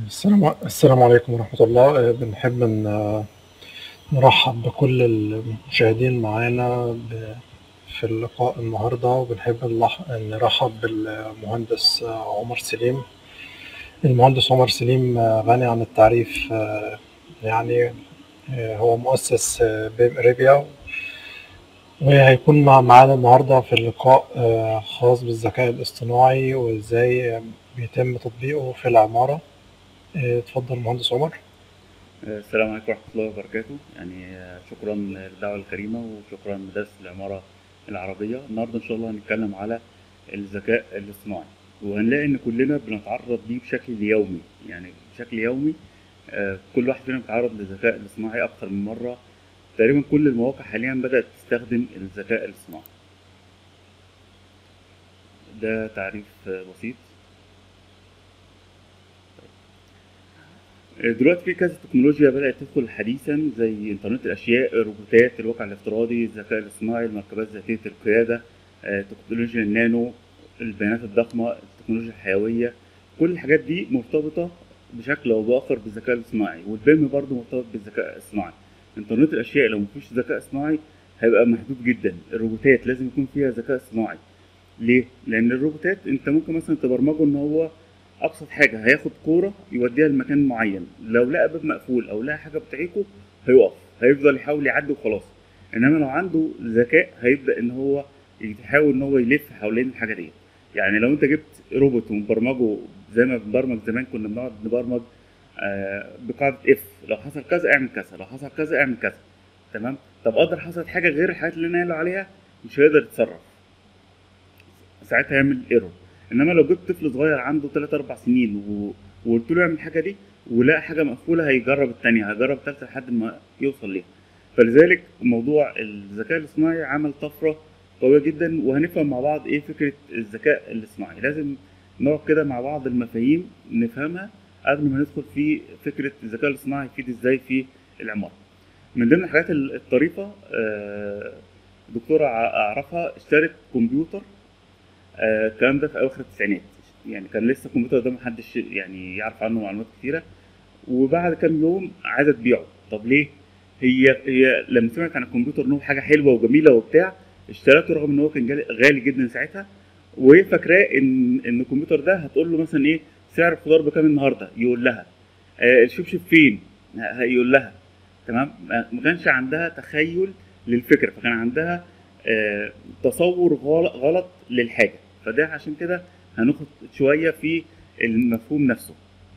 السلام السلام عليكم ورحمة الله آه، بنحب ان آه، نرحب بكل المشاهدين معانا ب- في اللقاء النهاردة وبنحب نلح- نرحب بالمهندس آه، عمر سليم المهندس عمر سليم آه، غني عن التعريف آه، يعني آه، هو مؤسس آه، بيم اريبيا وهيكون مع- معانا النهاردة في اللقاء آه، خاص بالذكاء الاصطناعي وازاي آه، بيتم تطبيقه في العمارة آه، اتفضل مهندس عمر السلام عليكم ورحمة الله وبركاته يعني آه، شكرا للدعوة الكريمة وشكرا لدرس العمارة العربية النهاردة إن شاء الله هنتكلم على الذكاء الاصطناعي وهنلاقي إن كلنا بنتعرض ليه بشكل يومي يعني بشكل يومي آه، كل واحد فينا بيتعرض للذكاء الاصطناعي أكتر من مرة تقريبا كل المواقع حاليا بدأت تستخدم الذكاء الاصطناعي ده تعريف آه، بسيط دلوقتي في كذا تكنولوجيا بدأت تدخل حديثا زي إنترنت الأشياء الروبوتات الواقع الافتراضي الذكاء الاصطناعي المركبات ذاتية القيادة آه، تكنولوجيا النانو البيانات الضخمة التكنولوجيا الحيوية كل الحاجات دي مرتبطة بشكل أو بآخر بالذكاء الاصطناعي والبيم برضه مرتبط بالذكاء الاصطناعي إنترنت الأشياء لو مفيش ذكاء اصطناعي هيبقى محدود جدا الروبوتات لازم يكون فيها ذكاء اصطناعي ليه؟ لأن الروبوتات أنت ممكن مثلا تبرمجه إن هو ابسط حاجه هياخد كوره يوديها لمكان معين لو لقى باب مقفول او لقى حاجه بتعيقه هيقف هيفضل يحاول يعدي وخلاص انما لو عنده ذكاء هيبدا ان هو يحاول ان هو يلف حوالين الحاجه دي يعني لو انت جبت روبوت ومبرمجه زي ما بنبرمج زمان كنا بنقعد نبرمج آه بقاعده اف لو حصل كذا اعمل كذا لو حصل كذا اعمل كذا تمام طب قدر حصلت حاجه غير الحاجات اللي انا قايل عليها مش هيقدر يتصرف ساعتها يعمل ايرور انما لو جبت طفل صغير عنده 3 4 سنين و... وقلت له يعمل الحاجه دي ولقى حاجه مقفوله هيجرب الثانيه هيجرب الثالثه لحد ما يوصل ليها فلذلك موضوع الذكاء الاصطناعي عمل طفره قويه جدا وهنفهم مع بعض ايه فكره الذكاء الاصطناعي لازم نقعد كده مع بعض المفاهيم نفهمها قبل ما ندخل في فكره الذكاء الاصطناعي يفيد ازاي في العماره من ضمن الحاجات الطريفه آه، دكتوره ع- اعرفها اشترت كمبيوتر آه، الكلام ده في اواخر التسعينات يعني كان لسه الكمبيوتر ده محدش يعني يعرف عنه معلومات كتيره وبعد كام يوم عايزه تبيعه طب ليه هي هي لما سمعت عن الكمبيوتر ان هو حاجه حلوه وجميله وبتاع اشترته رغم ان هو كان جالي- غالي جدا ساعتها وهي فاكراه ان ان الكمبيوتر ده هتقول له مثلا ايه سعر الخضار بكام النهارده يقول لها آه الشبشب فين ه- يقول لها تمام ما ما كانش عندها تخيل للفكره فكان عندها آه تصور غلط, غلط للحاجه فده عشان كده هناخد شويه في المفهوم نفسه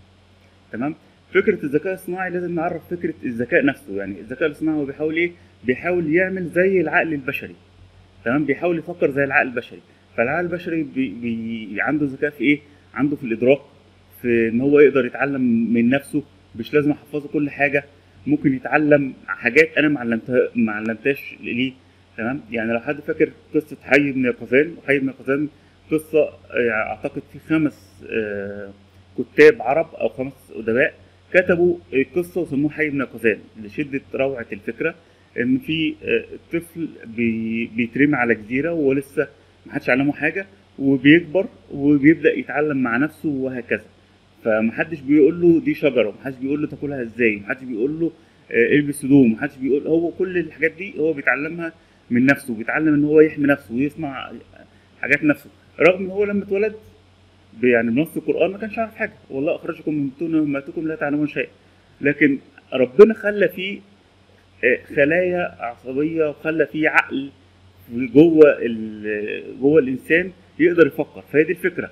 تمام فكره الذكاء الصناعي لازم نعرف فكره الذكاء نفسه يعني الذكاء الصناعي هو بيحاول ايه بيحاول يعمل زي العقل البشري تمام بيحاول يفكر زي العقل البشري فالعقل البشري بي بي عنده ذكاء في ايه عنده في الادراك في ان هو يقدر يتعلم من نفسه مش لازم احفظه كل حاجه ممكن يتعلم حاجات انا ما علمتها ما علمتهاش ليه تمام يعني لو حد فاكر قصه حي بن قزان وحي بن قزان قصه آه، اعتقد في خمس آه، كتاب عرب او خمس ادباء كتبوا القصه وسموه حي بن قزان لشده روعه الفكره ان في آه، طفل بي- بيترمي على جزيره وهو لسه ما حدش علمه حاجه وبيكبر وبيبدا يتعلم مع نفسه وهكذا فمحدش بيقول له دي شجره ومحدش بيقول له تاكلها ازاي ومحدش بيقول له آه، البس هدوم ومحدش بيقول هو كل الحاجات دي هو بيتعلمها من نفسه بيتعلم ان هو يحمي نفسه ويصنع حاجات نفسه رغم ان هو لما اتولد ب- يعني بنص القران ما كانش عارف حاجه والله اخرجكم من بطون امهاتكم لا تعلمون شيئا لكن ربنا خلى فيه آه، خلايا عصبيه وخلى فيه عقل في جوه ال- جوه الانسان يقدر يفكر فهي دي الفكره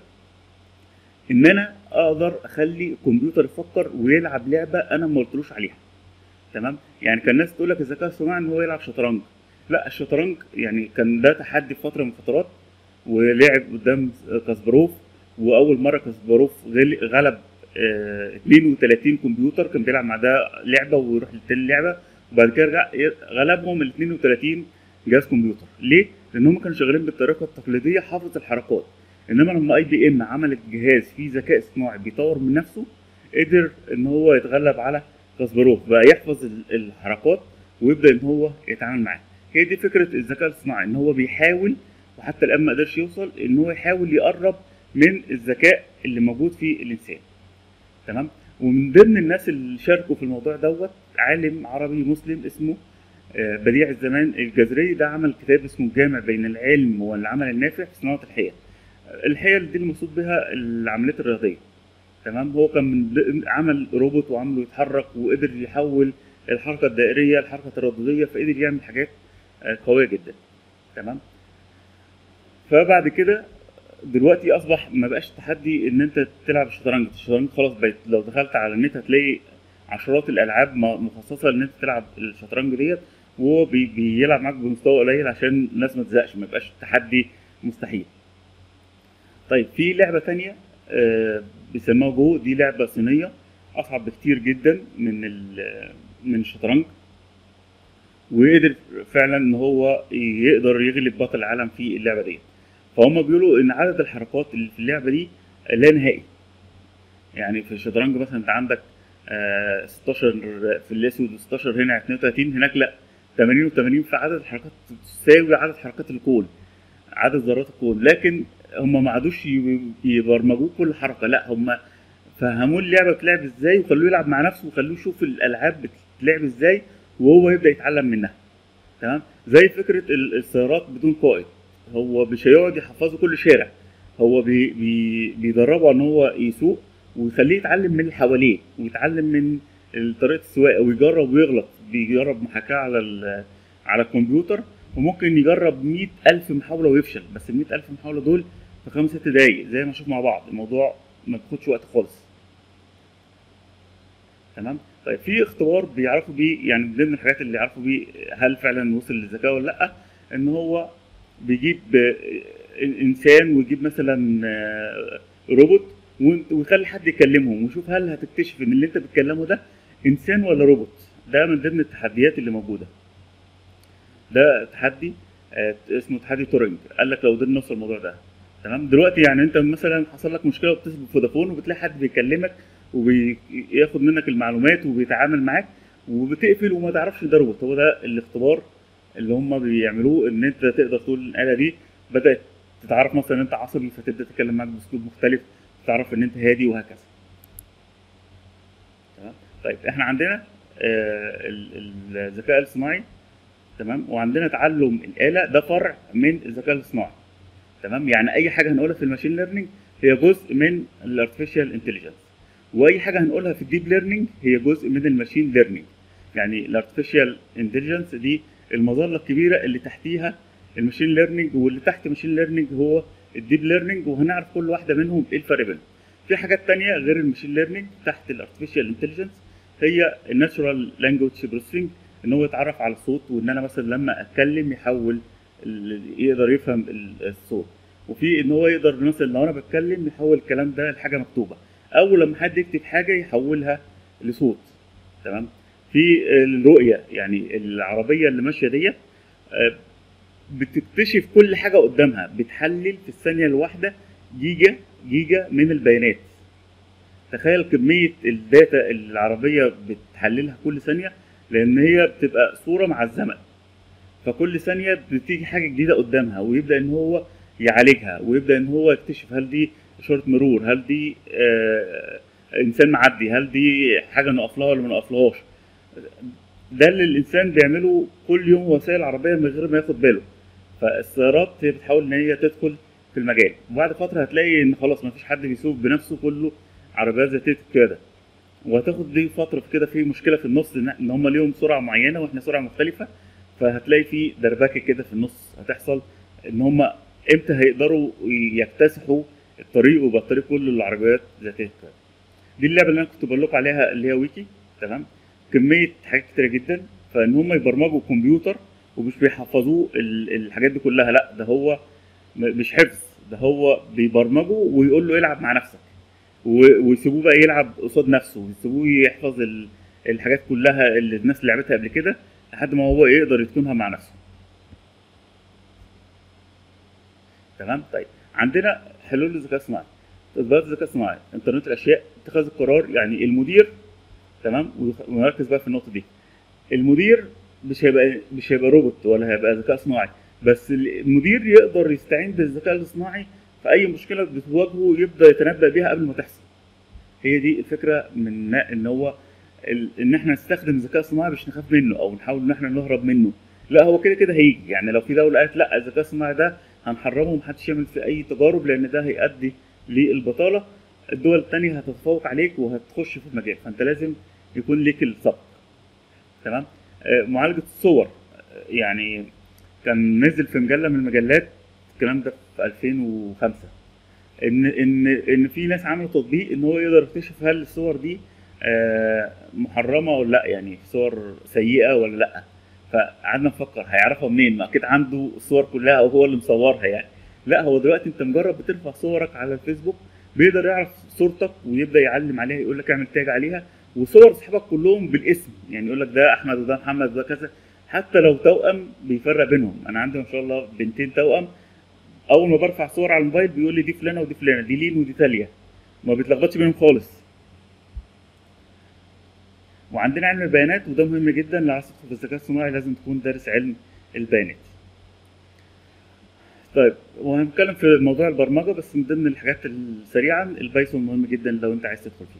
ان انا اقدر اخلي الكمبيوتر يفكر ويلعب لعبه انا ما قلتلوش عليها تمام يعني كان الناس تقول لك الذكاء الصناعي ان هو يلعب شطرنج لا الشطرنج يعني كان ده تحدي في فتره من الفترات ولعب قدام كاسبروف واول مره كاسبروف غل- غلب آه، 32 كمبيوتر كان بيلعب مع ده لعبه ويروح للتاني لعبه وبعد كده رجع غلبهم ال 32 جهاز كمبيوتر ليه؟ لان هم كانوا شغالين بالطريقه التقليديه حافظ الحركات انما لما اي بي ام عملت جهاز فيه ذكاء اصطناعي بيطور من نفسه قدر ان هو يتغلب على كاسبروف بقى يحفظ ال- الحركات ويبدا ان هو يتعامل معاه هي دي فكره الذكاء الاصطناعي ان هو بيحاول وحتى الان ما قدرش يوصل ان هو يحاول يقرب من الذكاء اللي موجود في الانسان تمام ومن ضمن الناس اللي شاركوا في الموضوع دوت عالم عربي مسلم اسمه آه، بديع الزمان الجزري ده عمل كتاب اسمه الجامع بين العلم والعمل النافع في صناعه الحيل الحيل دي المقصود بها العمليات الرياضيه تمام هو كان من ضمن- عمل روبوت وعمله يتحرك وقدر يحول الحركه الدائريه لحركه تردديه فقدر يعمل حاجات آه، قويه جدا تمام فبعد كده دلوقتي اصبح ما بقاش تحدي ان انت تلعب الشطرنج الشطرنج خلاص بقت لو دخلت على النت هتلاقي عشرات الالعاب م- مخصصه ان انت تلعب الشطرنج ديت وهو بي بيلعب معاك بمستوى قليل عشان الناس ما تزهقش ما يبقاش تحدي مستحيل طيب في لعبه تانية آه، بيسموها جو دي لعبه صينيه اصعب بكتير جدا من ال- من الشطرنج وقدر فعلا ان هو يقدر يغلب بطل العالم في اللعبه دي فهم بيقولوا ان عدد الحركات اللي في اللعبه دي لا نهائي يعني في الشطرنج مثلا انت عندك آه، 16 في الاسود 16 هنا 32 هناك لا 80 و80 في عدد الحركات تساوي عدد حركات الكون عدد ذرات الكون لكن هم ما عادوش ي- يبرمجوه كل حركه لا هم فهموه اللعبه بتلعب ازاي وخلوه يلعب مع نفسه وخلوه يشوف الالعاب بتلعب ازاي وهو يبدا يتعلم منها تمام زي فكره ال- السيارات بدون قائد هو مش هيقعد يحفظه كل شارع هو بي بي بيدربه ان هو يسوق ويخليه يتعلم من اللي حواليه ويتعلم من طريقه السواقه ويجرب ويغلط بيجرب محاكاه على ال- على الكمبيوتر وممكن يجرب مئة ألف محاولة ويفشل بس ال ألف محاولة دول في خمس ست دقايق زي ما نشوف مع بعض الموضوع ما بياخدش وقت خالص تمام طيب في اختبار بيعرفوا بيه يعني من ضمن الحاجات اللي يعرفوا بيه هل فعلا وصل للذكاء ولا لا ان هو بيجيب آه، انسان ويجيب مثلا آه، روبوت وانت- ويخلي حد يكلمهم ويشوف هل هتكتشف ان اللي انت بتكلمه ده انسان ولا روبوت ده من ضمن التحديات اللي موجوده ده تحدي آه، اسمه تحدي تورينج قال لك لو قدرنا نوصل الموضوع ده تمام دلوقتي يعني انت مثلا حصل لك مشكله وبتتصل بفودافون وبتلاقي حد بيكلمك وبياخد منك المعلومات وبيتعامل معاك وبتقفل وما تعرفش ده روبوت هو ده الاختبار اللي هم بيعملوه ان انت تقدر تقول الاله دي بدات تتعرف مثلا ان انت عصبي فتبدا تتكلم معاك باسلوب مختلف تعرف ان انت هادي وهكذا تمام طيب احنا عندنا آه، ال- ال- الذكاء الاصطناعي تمام وعندنا تعلم الاله ده فرع من الذكاء الاصطناعي تمام يعني اي حاجه هنقولها في الماشين ليرنينج هي جزء من الارتفيشال انتليجنس واي حاجه هنقولها في الديب ليرنينج هي جزء من الماشين ليرنينج يعني الارتفيشال انتليجنس دي المظله الكبيره اللي تحتيها الماشين ليرنينج واللي تحت الماشين ليرنينج هو الديب ليرنينج وهنعرف كل واحده منهم ايه الفرق بينهم في حاجات تانية غير الماشين ليرنينج تحت الارتفيشال انتليجنس هي الناتشورال لانجوج بروسيسنج ان هو يتعرف على الصوت وان انا مثلا لما اتكلم يحول ال- يقدر يفهم ال- الصوت وفي ان هو يقدر مثلا لو انا بتكلم يحول الكلام ده لحاجه مكتوبه او لما حد يكتب حاجه يحولها لصوت تمام في الرؤيه يعني العربيه اللي ماشيه ديت آه، بتكتشف كل حاجه قدامها بتحلل في الثانيه الواحده جيجا جيجا من البيانات تخيل كميه الداتا اللي العربيه بتحللها كل ثانيه لان هي بتبقى صوره مع الزمن فكل ثانيه بتيجي حاجه جديده قدامها ويبدا ان هو يعالجها ويبدا ان هو يكتشف هل دي اشاره مرور هل دي آه انسان معدي هل دي حاجه نقف لها ولا ما نقفلهاش ده اللي الانسان بيعمله كل يوم وسائل عربيه من غير ما ياخد باله فالسيارات هي بتحاول ان هي تدخل في المجال وبعد فتره هتلاقي ان خلاص ما فيش حد بيسوق بنفسه كله عربيات ذاتيه القياده وهتاخد دي فتره في كده في مشكله في النص ان إن هم ليهم سرعه معينه واحنا سرعه مختلفه فهتلاقي في دربكه كده في النص هتحصل ان هم امتى هيقدروا يكتسحوا الطريق ويبقى الطريق كله للعربيات ذاتيه القياده دي اللعبه اللي انا كنت بقول لكم عليها اللي هي ويكي تمام كميه حاجات كتيره جدا فان هم يبرمجوا كمبيوتر ومش بيحفظوه ال- الحاجات دي كلها لا ده هو م- مش حفظ ده هو بيبرمجه ويقول له العب مع نفسك و- ويسيبوه بقى يلعب قصاد نفسه ويسيبوه يحفظ ال- الحاجات كلها اللي الناس لعبتها قبل كده لحد ما هو يقدر يتقنها مع نفسه تمام طيب عندنا حلول للذكاء الصناعي تطبيقات الذكاء الصناعي انترنت الاشياء اتخاذ القرار يعني المدير تمام ويخ- ونركز بقى في النقطه دي المدير مش هيبقى مش هيبقى روبوت ولا هيبقى ذكاء صناعي بس المدير يقدر يستعين بالذكاء الاصطناعي في اي مشكله بتواجهه يبدا يتنبأ بيها قبل ما تحصل هي دي الفكره من ان هو ال- ان احنا نستخدم الذكاء الصناعي مش نخاف منه او نحاول ان احنا نهرب منه لا هو كده كده هيجي يعني لو في دوله قالت لا الذكاء الصناعي ده هنحرمه ومحدش يعمل فيه اي تجارب لان ده هيؤدي للبطاله الدول التانية هتتفوق عليك وهتخش في المجال فانت لازم يكون ليك السبق تمام آه، معالجه الصور آه، يعني كان نزل في مجله من المجلات الكلام ده في 2005 ان ان ان في ناس عملوا تطبيق ان هو يقدر يكتشف هل الصور دي آه، محرمه ولا لا يعني صور سيئه ولا لا فقعدنا نفكر هيعرفها منين ما اكيد عنده الصور كلها او هو اللي مصورها يعني لا هو دلوقتي انت مجرد بترفع صورك على الفيسبوك بيقدر يعرف صورتك ويبدا يعلم عليها يقول لك اعمل تاج عليها وصور اصحابك كلهم بالاسم يعني يقول لك ده احمد وده محمد وده كذا حتى لو توأم بيفرق بينهم انا عندي ما شاء الله بنتين توأم اول ما برفع صور على الموبايل بيقول لي دي فلانه ودي فلانه دي لين ودي تاليا ما بيتلخبطش بينهم خالص وعندنا علم البيانات وده مهم جدا لو عايز تدخل في الذكاء الصناعي لازم تكون دارس علم البيانات طيب وهنتكلم في موضوع البرمجه بس من ضمن الحاجات السريعه البايثون مهم جدا لو انت عايز تدخل فيه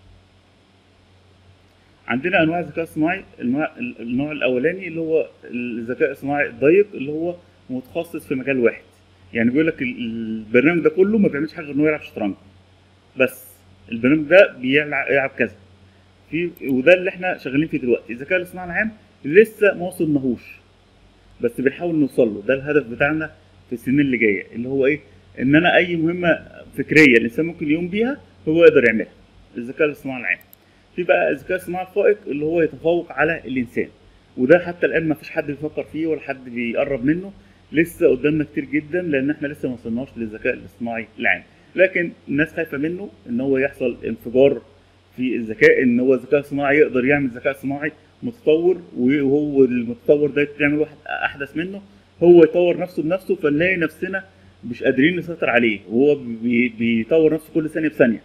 عندنا انواع الذكاء الصناعي النوع النوع الاولاني اللي هو الذكاء الصناعي الضيق اللي هو متخصص في مجال واحد يعني بيقول لك ال- البرنامج ده كله ما بيعملش حاجه غير انه يلعب شطرنج بس البرنامج ده بيلعب يلعب كذا في وده اللي احنا شغالين فيه دلوقتي الذكاء الاصطناعي العام لسه ما وصلناهوش بس بنحاول نوصل له ده الهدف بتاعنا في السنين اللي جايه اللي هو ايه ان انا اي مهمه فكريه الانسان ممكن يقوم بيها هو يقدر يعملها الذكاء الاصطناعي العام في بقى الذكاء الصناعي الفائق اللي هو يتفوق على الانسان وده حتى الان ما فيش حد بيفكر فيه ولا حد بيقرب منه لسه قدامنا كتير جدا لان احنا لسه ما وصلناش للذكاء الاصطناعي العام لكن الناس خايفه منه ان هو يحصل انفجار في الذكاء ان هو الذكاء الصناعي يقدر يعمل ذكاء صناعي متطور وهو المتطور ده يعمل واحد احدث منه هو يطور نفسه بنفسه فنلاقي نفسنا مش قادرين نسيطر عليه وهو بي- بيطور نفسه كل ثانيه بثانيه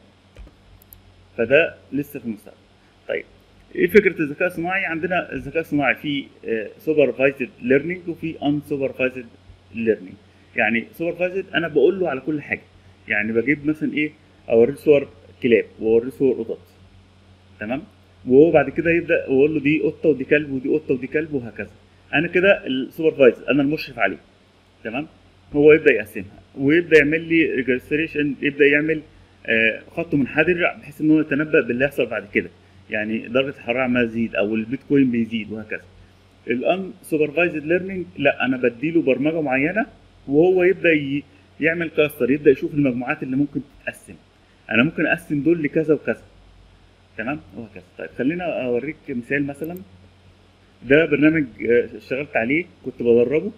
فده لسه في المستقبل طيب ايه فكره الذكاء الصناعي عندنا الذكاء الصناعي في سوبرفايزد ليرنينج وفي ان سوبرفايزد ليرنينج يعني سوبرفايزد انا بقول له على كل حاجه يعني بجيب مثلا ايه اوريه صور كلاب واوريه صور قطط تمام وهو بعد كده يبدا اقول له دي قطه ودي كلب ودي قطه ودي كلب وهكذا انا كده السوبرفايزر انا المشرف عليه تمام هو يبدا يقسمها ويبدا يعمل لي ريجستريشن يبدا يعمل آه، خط منحدر بحيث ان هو يتنبأ باللي هيحصل بعد كده يعني درجه الحراره ما تزيد او البيتكوين بيزيد وهكذا الان سوبرفايزد ليرنينج لا انا بديله برمجه معينه وهو يبدا ي- يعمل كاستر يبدا يشوف المجموعات اللي ممكن تتقسم انا ممكن اقسم دول لكذا وكذا تمام وهكذا طيب خلينا اوريك مثال مثلا ده برنامج آه، اشتغلت عليه كنت بدربه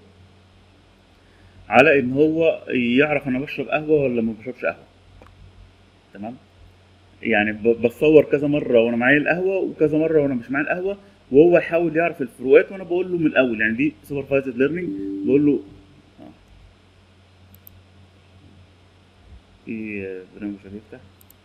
على ان هو يعرف انا بشرب قهوه ولا ما بشربش قهوه تمام يعني ب- بتصور كذا مره وانا معايا القهوه وكذا مره وانا مش معايا القهوه وهو يحاول يعرف الفروقات وانا بقول له من الاول يعني دي سوبرفايزد ليرنينج بقول له آه. في آه، برنامج مش هيفتح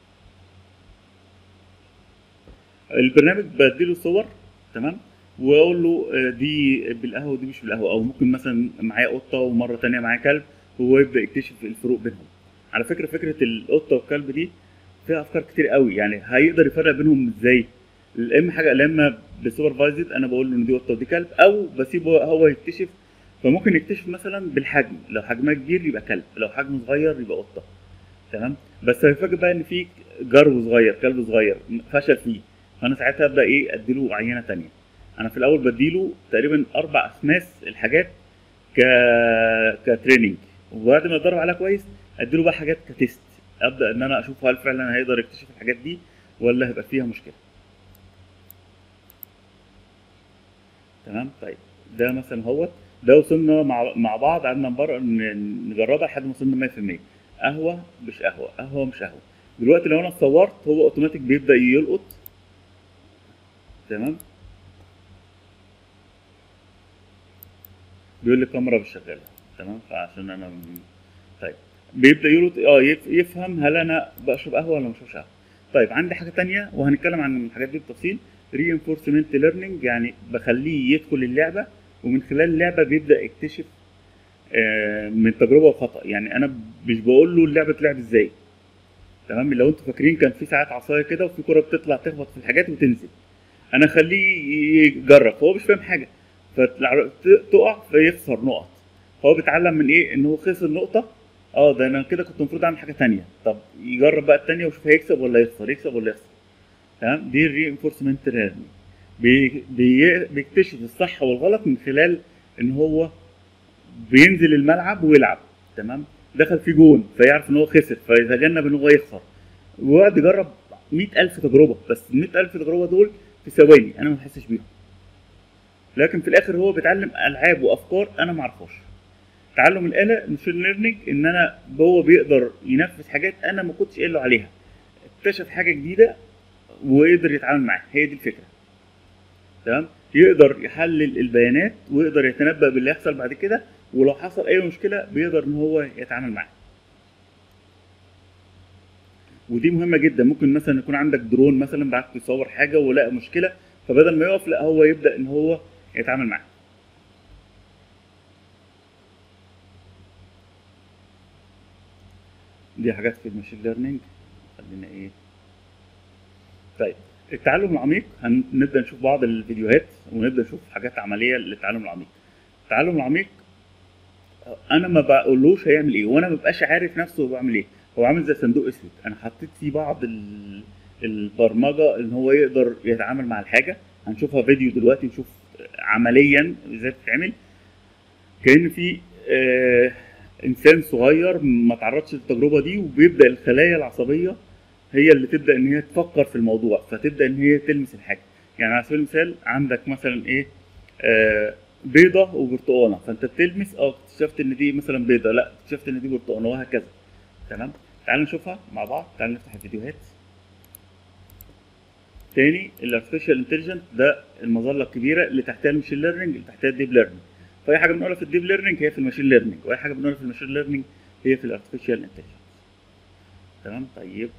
البرنامج بديله صور تمام واقول له آه، دي بالقهوه ودي مش بالقهوه او ممكن مثلا معايا قطه ومره تانية معايا كلب وهو يبدا يكتشف الفروق بينهم على فكره فكره القطه والكلب دي فيها افكار كتير قوي يعني هيقدر يفرق بينهم ازاي لا اما حاجه لا اما بالسوبرفايزد انا بقول له ان دي قطه ودي كلب او بسيبه هو يكتشف فممكن يكتشف مثلا بالحجم لو حجمها كبير يبقى كلب لو حجمه صغير يبقى قطه تمام بس هيفاجئ بقى ان في جرو صغير كلب صغير فشل فيه فانا ساعتها ابدا ايه اديله عينه تانية انا في الاول بديله تقريبا اربع اسماس الحاجات ك كتريننج وبعد ما اتدرب عليها كويس اديله بقى حاجات كتيست ابدا ان انا اشوف هل فعلا هيقدر يكتشف الحاجات دي ولا هيبقى فيها مشكله تمام طيب ده مثلا هو ده وصلنا مع مع بعض قعدنا نبر- ن- نجربها لحد ما وصلنا 100% قهوه مش قهوه قهوه مش قهوه دلوقتي لو انا اتصورت هو اوتوماتيك بيبدا يلقط تمام بيقول لي الكاميرا مش شغاله تمام فعشان انا م- طيب بيبدا يلقط اه يف- يفهم هل انا بشرب قهوه ولا ما بشربش قهوه طيب عندي حاجه تانية وهنتكلم عن الحاجات دي بالتفصيل reinforcement learning يعني بخليه يدخل اللعبه ومن خلال اللعبه بيبدا يكتشف آه، من تجربه وخطا يعني انا مش بقول له اللعبه تلعب ازاي تمام لو انتوا فاكرين كان في ساعات عصايه كده وفي كره بتطلع تخبط في الحاجات وتنزل انا اخليه يجرب هو مش فاهم حاجه فتقع فيخسر نقط هو بيتعلم من ايه ان هو خسر نقطه اه ده انا كده كنت المفروض اعمل حاجه تانية طب يجرب بقى التانية ويشوف هيكسب ولا يخسر يكسب ولا يخسر تمام دي الرينفورسمنت ليرنينج بي بي بيكتشف الصح والغلط من خلال ان هو بينزل الملعب ويلعب تمام دخل في جون فيعرف ان هو خسر فيتجنب ان هو يخسر ويقعد يجرب 100000 تجربه بس ال 100000 تجربه دول في ثواني انا ما بحسش بيهم لكن في الاخر هو بيتعلم العاب وافكار انا ما اعرفهاش تعلم الاله المشين ليرنينج ان انا هو بيقدر ينفذ حاجات انا ما كنتش قايل له عليها اكتشف حاجه جديده ويقدر يتعامل معاها هي دي الفكره تمام يقدر يحلل البيانات ويقدر يتنبأ باللي يحصل بعد كده ولو حصل اي مشكله بيقدر ان هو يتعامل معاها ودي مهمه جدا ممكن مثلا يكون عندك درون مثلا بعت يصور حاجه ولقى مشكله فبدل ما يقف لا هو يبدا ان هو يتعامل معاها دي حاجات في الماشين ليرنينج خلينا ايه طيب التعلم العميق هنبدا نشوف بعض الفيديوهات ونبدا نشوف حاجات عمليه للتعلم العميق التعلم العميق انا ما بقولوش هيعمل ايه وانا ما ببقاش عارف نفسه هو بعمل ايه هو عامل زي صندوق اسود انا حطيت فيه بعض البرمجه ان هو يقدر يتعامل مع الحاجه هنشوفها فيديو دلوقتي نشوف عمليا ازاي بتتعمل كان في آه انسان صغير ما تعرضش للتجربه دي وبيبدا الخلايا العصبيه هي اللي تبدا ان هي تفكر في الموضوع فتبدا ان هي تلمس الحاجه يعني على سبيل المثال عندك مثلا ايه آه بيضه وبرتقانه فانت بتلمس اه اكتشفت ان دي مثلا بيضه لا اكتشفت ان دي برتقانه وهكذا تمام تعالوا نشوفها مع بعض تعالوا نفتح الفيديوهات تاني الارتفيشال انتليجنت ده المظله الكبيره اللي تحتها المشين ليرنينج اللي تحتها الديب ليرنينج فاي حاجه بنقولها في الديب ليرنينج هي في الماشين ليرنينج واي حاجه بنقولها في الماشين ليرنينج هي في الارتفيشال انتليجنس تمام طيب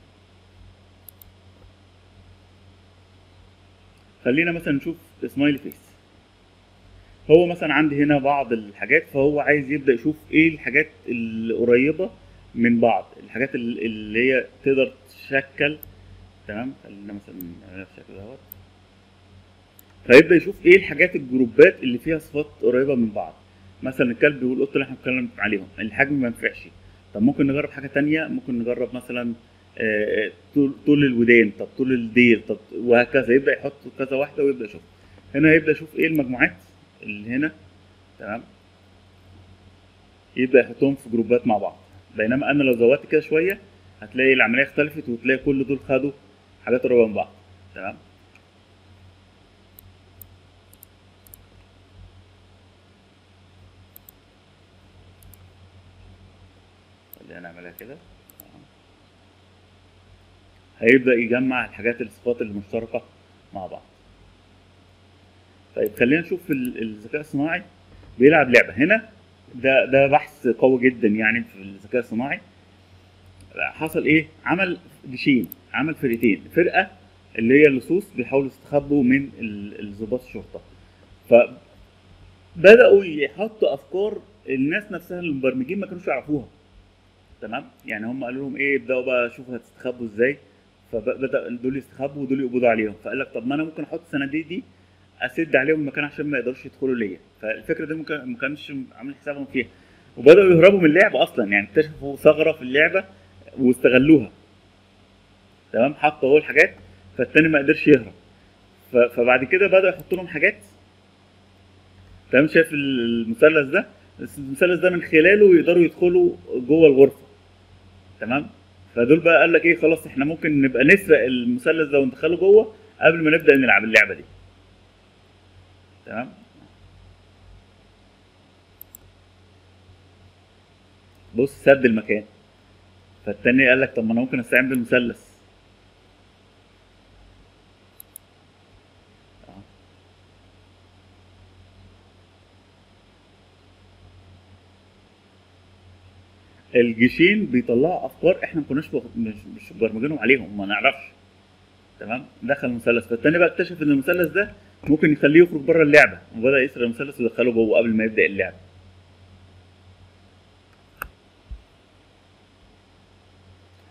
خلينا مثلا نشوف سمايلي فيس هو مثلا عندي هنا بعض الحاجات فهو عايز يبدا يشوف ايه الحاجات القريبه من بعض الحاجات اللي هي تقدر تشكل تمام خلينا مثلا نعملها بالشكل دوت فيبدا يشوف ايه الحاجات الجروبات اللي فيها صفات قريبه من بعض مثلا الكلب والقط اللي احنا بنتكلم عليهم الحجم ما ينفعش طب ممكن نجرب حاجه تانية ممكن نجرب مثلا طول الودان طب طول الديل طب وهكذا يبدا يحط كذا واحده ويبدا يشوف هنا يبدا يشوف ايه المجموعات اللي هنا تمام يبدا يحطهم في جروبات مع بعض بينما انا لو زودت كده شويه هتلاقي العمليه اختلفت وتلاقي كل دول خدوا حاجات قريبه من بعض تمام خلينا نعملها كده هيبدا يجمع الحاجات الصفات المشتركه مع بعض طيب خلينا نشوف الذكاء الصناعي بيلعب لعبه هنا ده ده بحث قوي جدا يعني في الذكاء الصناعي حصل ايه عمل جيشين عمل فرقتين فرقه اللي هي اللصوص بيحاولوا يستخبوا من ضباط الشرطه فبداوا يحطوا افكار الناس نفسها المبرمجين ما كانوش يعرفوها تمام يعني هم قالوا لهم ايه ابداوا بقى شوفوا هتستخبوا ازاي فبدا دول يستخبوا ودول يقبضوا عليهم فقال لك طب ما انا ممكن احط الصناديق دي اسد عليهم المكان عشان ما يقدروش يدخلوا ليا فالفكره دي ممكن ما كانش عامل حسابهم فيها وبداوا يهربوا من اللعبه اصلا يعني اكتشفوا ثغره في اللعبه واستغلوها تمام حطوا هو الحاجات فالتاني ما قدرش يهرب فبعد كده بدأوا يحطوا لهم حاجات تمام شايف المثلث ده المثلث ده من خلاله يقدروا يدخلوا جوه الغرفه تمام فدول بقى قال لك ايه خلاص احنا ممكن نبقى نسرق المثلث ده وندخله جوه قبل ما نبدا نلعب اللعبه دي تمام بص سد المكان فالتاني قال لك طب ما انا ممكن استعين بالمثلث الجيشين بيطلعوا افكار احنا ما كناش بغ... مش مش مبرمجينهم عليهم ما نعرفش تمام دخل المثلث فالتاني بقى اكتشف ان المثلث ده ممكن يخليه يخرج بره اللعبه وبدا يسرق المثلث ويدخله جوه قبل ما يبدا اللعبه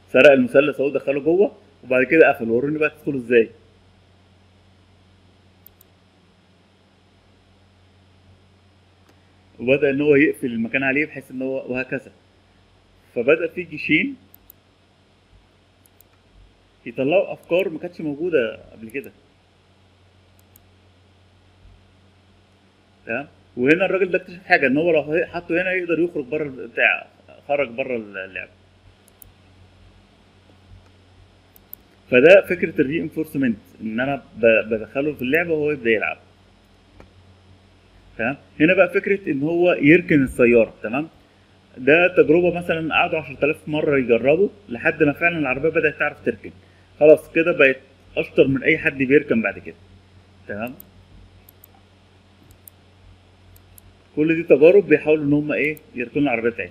سرق المثلث اهو دخله جوه وبعد كده قفل وروني بقى تدخلوا ازاي وبدا ان هو يقفل المكان عليه بحيث ان هو وهكذا فبدا في جيشين يطلعوا افكار ما كانتش موجوده قبل كده تمام وهنا الراجل ده اكتشف حاجه ان هو لو حطه هنا يقدر يخرج بره بتاع خرج بره اللعبه فده فكره الري انفورسمنت ان انا ب- بدخله في اللعبه وهو يبدا يلعب تمام هنا بقى فكره ان هو يركن السياره تمام ده تجربه مثلا قعدوا 10000 مره يجربوا لحد ما فعلا العربيه بدات تعرف تركن خلاص كده بقت اشطر من اي حد بيركن بعد كده تمام كل دي تجارب بيحاولوا ان هم ايه يركنوا العربيه بتاعتهم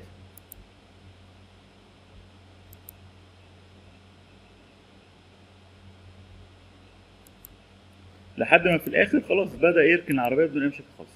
لحد ما في الاخر خلاص بدا يركن العربيه بدون اي مشاكل خالص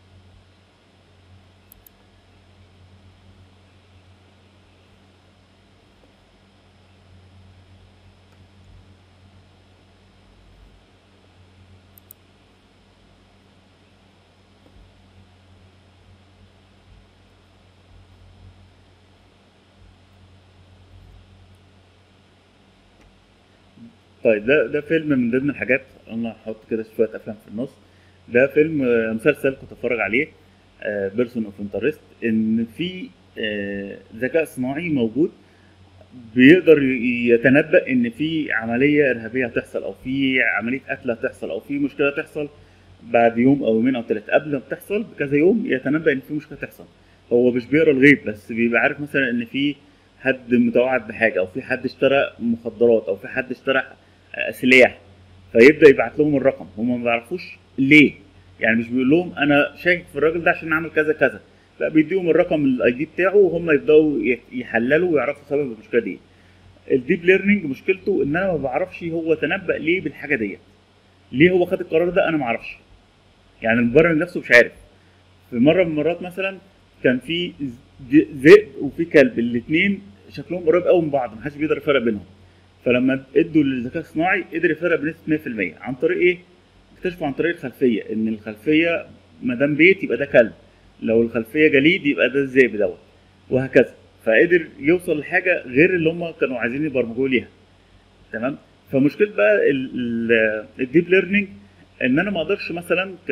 طيب ده ده فيلم من ضمن الحاجات انا هحط كده شويه افلام في النص ده فيلم آه، مسلسل كنت اتفرج عليه بيرسون اوف انترست ان في آه، ذكاء صناعي موجود بيقدر ي- يتنبأ ان في عمليه ارهابيه هتحصل او في عمليه قتل هتحصل او في مشكله تحصل بعد يوم او يومين او ثلاثه قبل ما بتحصل بكذا يوم يتنبأ ان في مشكله تحصل هو مش بيقرا الغيب بس بيبقى عارف مثلا ان في حد متوعد بحاجه او في حد اشترى مخدرات او في حد اشترى آه، سلاح فيبدا يبعت لهم الرقم هم ما بيعرفوش ليه يعني مش بيقول لهم انا شاكك في الراجل ده عشان عمل كذا كذا لا بيديهم الرقم الاي دي بتاعه وهم يبداوا ي- يحللوا ويعرفوا سبب المشكله دي الديب ليرنينج مشكلته ان انا ما بعرفش هو تنبأ ليه بالحاجه ديت ليه هو خد القرار ده انا ما اعرفش يعني المبرمج نفسه مش عارف في مره من المرات مثلا كان في ز- ذئب وفي كلب الاثنين شكلهم قريب قوي من بعض محدش بيقدر يفرق بينهم فلما ادوا للذكاء الصناعي قدر يفرق بنسبه 100% عن طريق ايه؟ اكتشفوا عن طريق الخلفيه ان الخلفيه ما دام بيت يبقى ده كلب لو الخلفيه جليد يبقى ده الذئب دوت وهكذا فقدر يوصل لحاجه غير اللي هم كانوا عايزين يبرمجوه ليها تمام فمشكله بقى الديب ليرنينج ان انا ما اقدرش مثلا ك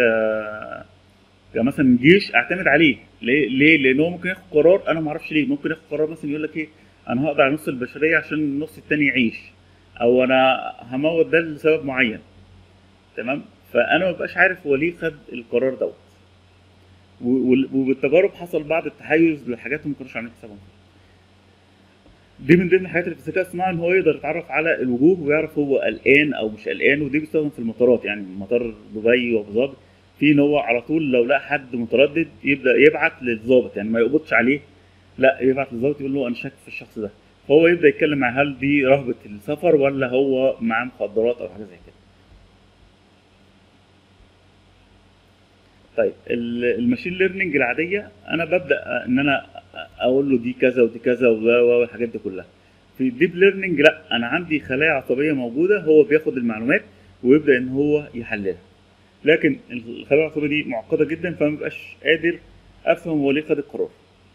كمثلا جيش اعتمد عليه ليه ليه لان هو ممكن ياخد قرار انا ما اعرفش ليه ممكن ياخد قرار مثلا يقول لك ايه انا هقضي على نص البشريه عشان النص التاني يعيش او انا هموت ده لسبب معين تمام فانا ما بقاش عارف هو ليه خد القرار دوت و- وال- وبالتجارب حصل بعض التحيز لحاجات هم ما كانوش عاملين حسابهم دي من ضمن الحاجات اللي في الذكاء الصناعي ان هو يقدر يتعرف على الوجوه ويعرف هو قلقان او مش قلقان ودي بيستخدم في المطارات يعني مطار دبي وابو ظبي في ان هو على طول لو لقى حد متردد يبدا يبعت للظابط يعني ما يقبضش عليه لا يبعت للظابط يقول له انا شاك في الشخص ده فهو يبدا يتكلم مع هل دي رهبه السفر ولا هو معاه مخدرات او حاجه زي كده طيب ال- الماشين ليرنينج العاديه انا ببدا ان انا اقول له دي كذا ودي كذا وده والحاجات دي كلها في الديب ليرنينج لا انا عندي خلايا عصبيه موجوده هو بياخد المعلومات ويبدا ان هو يحللها لكن الخلايا العصبيه دي معقده جدا فما ببقاش قادر افهم هو ليه خد القرار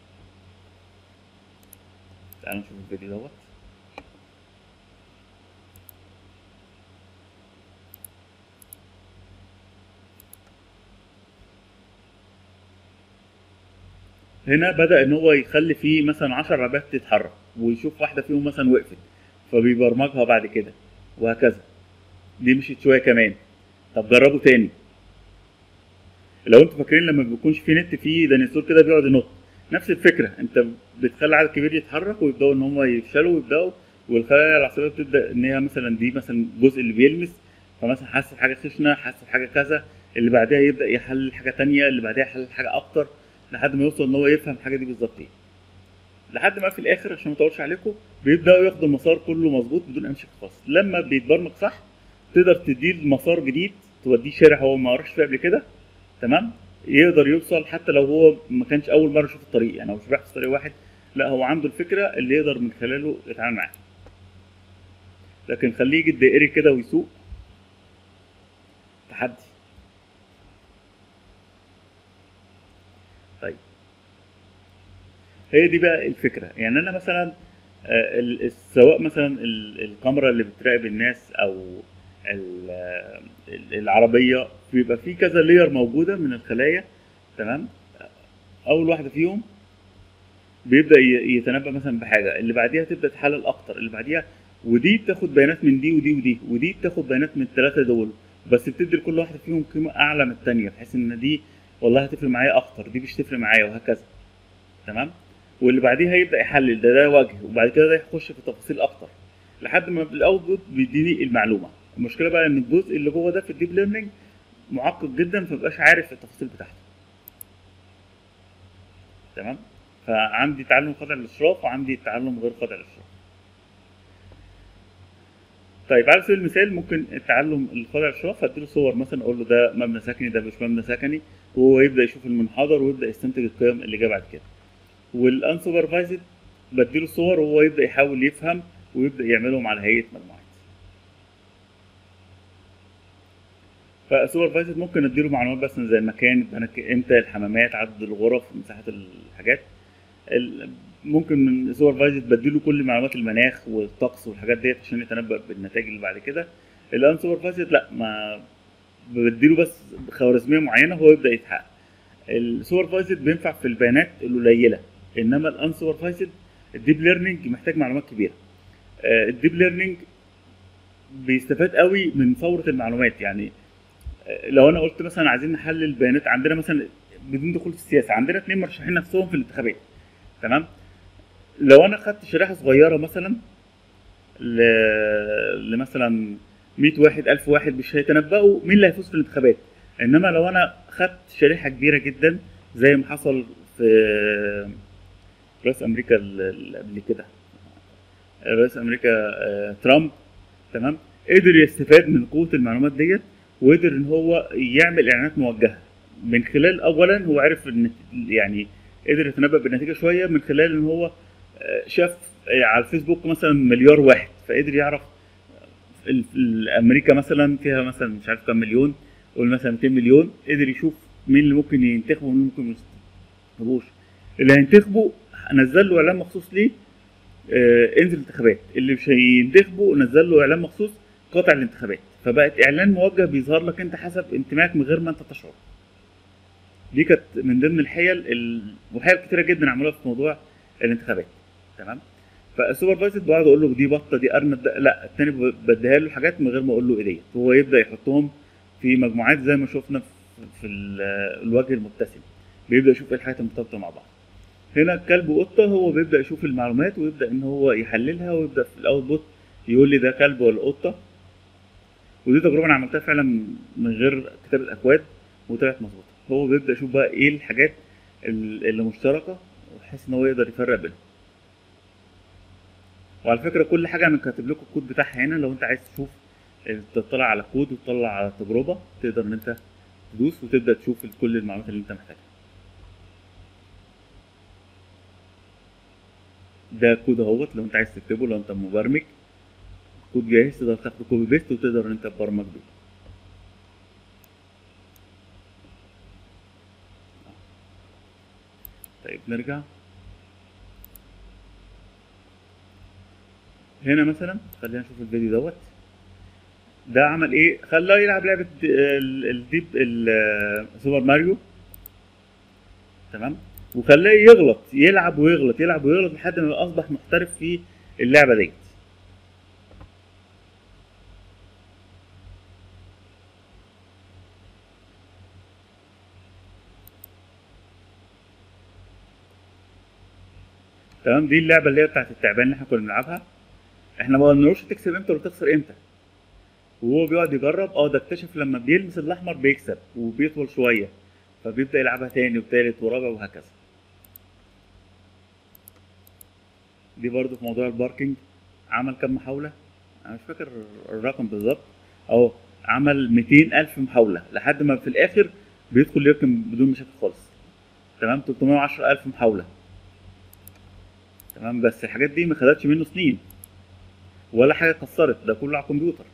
تعالوا نشوف الفيديو دوت هنا بدأ إن هو يخلي فيه مثلا 10 عربيات تتحرك ويشوف واحدة فيهم مثلا وقفت فبيبرمجها بعد كده وهكذا دي مشيت شوية كمان طب جربوا تاني لو انتوا فاكرين لما بيكونش في نت في ديناصور كده بيقعد ينط نفس الفكرة انت بتخلي عدد كبير يتحرك ويبدأوا ان هم يفشلوا ويبدأوا والخلايا العصبية بتبدأ ان هي مثلا دي مثلا الجزء اللي بيلمس فمثلا حاسس بحاجة خشنة حاسس بحاجة كذا اللي بعدها يبدأ يحلل حاجة تانية اللي بعدها يحلل حاجة أكتر لحد ما يوصل ان هو يفهم الحاجه دي بالظبط ايه لحد ما في الاخر عشان ما اطولش عليكم بيبداوا ياخدوا المسار كله مظبوط بدون اي مشاكل خالص لما بيتبرمج صح تقدر تديه مسار جديد توديه شارع هو ما راحش فيه قبل كده تمام يقدر يوصل حتى لو هو ما كانش اول مره يشوف الطريق يعني هو مش رايح في طريق واحد لا هو عنده الفكره اللي يقدر من خلاله يتعامل معاها لكن خليه يجي الدائري كده ويسوق تحدي طيب هي دي بقى الفكره يعني انا مثلا آه، ال- السواء مثلا ال- الكاميرا اللي بتراقب الناس او ال- آه، ال- العربيه بيبقى في كذا لير موجوده من الخلايا تمام اول واحده فيهم بيبدا ي- يتنبأ مثلا بحاجه اللي بعديها تبدا تحلل اكتر اللي بعديها ودي بتاخد بيانات من دي ودي ودي ودي بتاخد بيانات من الثلاثه دول بس بتدي لكل واحده فيهم قيمه اعلى من الثانيه بحيث ان دي والله هتفرق معايا اكتر دي مش هتفرق معايا وهكذا تمام واللي بعديها يبدا يحلل ده ده وجه وبعد كده ده يخش في تفاصيل اكتر لحد ما الاوتبوت بيديني المعلومه المشكله بقى ان الجزء اللي جوه ده في الديب ليرنينج معقد جدا فمبقاش عارف التفاصيل بتاعته تمام فعندي تعلم خاضع للاشراف وعندي تعلم غير خاضع للاشراف طيب على سبيل المثال ممكن التعلم الخاضع للاشراف هديله صور مثلا اقول له ده مبنى سكني ده مش مبنى سكني وهو يبدا يشوف المنحدر ويبدا يستنتج القيم اللي جايه بعد كده والانسوبرفايزد بديله صور وهو يبدا يحاول يفهم ويبدا يعملهم على هيئه مجموعات فسوبرفايزد ممكن اديله معلومات بس زي المكان انا ك- امتى الحمامات عدد الغرف مساحه الحاجات ال- ممكن من سوبرفايزد بديله كل معلومات المناخ والطقس والحاجات ديت عشان يتنبأ بالنتائج اللي بعد كده الان سوبرفايزد لا ما بديله بس خوارزميه معينه هو يبدا يتحقق السوبرفايزد بينفع في البيانات القليله انما الان سوبرفايزد الديب ليرنينج محتاج معلومات كبيره آه، الديب ليرنينج بيستفاد قوي من ثوره المعلومات يعني آه، لو انا قلت مثلا عايزين نحلل بيانات عندنا مثلا بدون دخول في السياسه عندنا اثنين مرشحين نفسهم في الانتخابات تمام لو انا خدت شريحه صغيره مثلا ل... لمثلا 100 واحد 1000 واحد مش هيتنبأوا مين اللي هيفوز في الانتخابات انما لو انا خدت شريحه كبيره جدا زي ما حصل في رئيس امريكا اللي قبل كده رئيس امريكا آه، ترامب تمام قدر يستفاد من قوه المعلومات ديت وقدر ان هو يعمل اعلانات موجهه من خلال اولا هو عرف ان يعني قدر يتنبأ بالنتيجه شويه من خلال ان هو آه، شاف آه، على الفيسبوك مثلا مليار واحد فقدر يعرف ال- ال- امريكا مثلا فيها مثلا مش عارف كام مليون قول مثلا 200 مليون قدر يشوف مين اللي ممكن ينتخبوا ومين ممكن ما ينتخبوش اللي هينتخبوا نزل له اعلان مخصوص ليه آه انزل انتخابات اللي مش هينتخبوا نزل له اعلان مخصوص قاطع الانتخابات فبقت اعلان موجه بيظهر لك انت حسب انتمائك من غير ما انت تشعر دي كانت من ضمن الحيل ال... وحيل كتيره جدا عملوها في موضوع الانتخابات تمام فالسوبرفايزد بقعد اقول له دي بطه دي ارنب ده لا التاني ب- بديها له الحاجات من غير ما اقول له ايه ديت هو يبدا يحطهم في مجموعات زي ما شفنا في, في ال- الوجه المتسم بيبدا يشوف ايه الحاجات المرتبطه مع بعض هنا الكلب وقطه هو بيبدا يشوف المعلومات ويبدا ان هو يحللها ويبدا في الاوتبوت يقول لي ده كلب ولا قطه ودي تجربه انا عملتها فعلا من غير كتابه اكواد وطلعت مظبوطه هو بيبدا يشوف بقى ايه الحاجات ال- اللي مشتركه بحيث ان هو يقدر يفرق بينهم وعلى فكره كل حاجه انا كاتب لكم الكود بتاعها هنا لو انت عايز تشوف تطلع على كود وتطلع على تجربه تقدر ان انت تدوس وتبدا تشوف كل المعلومات اللي انت محتاجها ده كود اهوت لو انت عايز تكتبه لو انت مبرمج كود جاهز تقدر تاخده كوبي بيست وتقدر ان انت تبرمج بيه طيب نرجع هنا مثلا خلينا نشوف الفيديو دوت ده عمل ايه خلاه يلعب لعبه ال- الديب ال- سوبر ماريو تمام وخلاه يغلط يلعب ويغلط يلعب ويغلط لحد ما اصبح محترف في اللعبه ديت تمام دي اللعبه اللي هي بتاعت التعبان اللي احنا كنا بنلعبها احنا ما قلنالوش تكسب امتى ولا تخسر امتى وهو بيقعد يجرب اه ده اكتشف لما بيلمس الاحمر بيكسب وبيطول شويه فبيبدا يلعبها تاني وتالت ورابع وهكذا دي برضو في موضوع الباركينج عمل كام محاولة أنا مش فاكر الرقم بالظبط أهو عمل 200 ألف محاولة لحد ما في الآخر بيدخل يركن بدون مشاكل خالص تمام 310 ألف محاولة تمام بس الحاجات دي ما خدتش منه سنين ولا حاجه اتكسرت ده كله على الكمبيوتر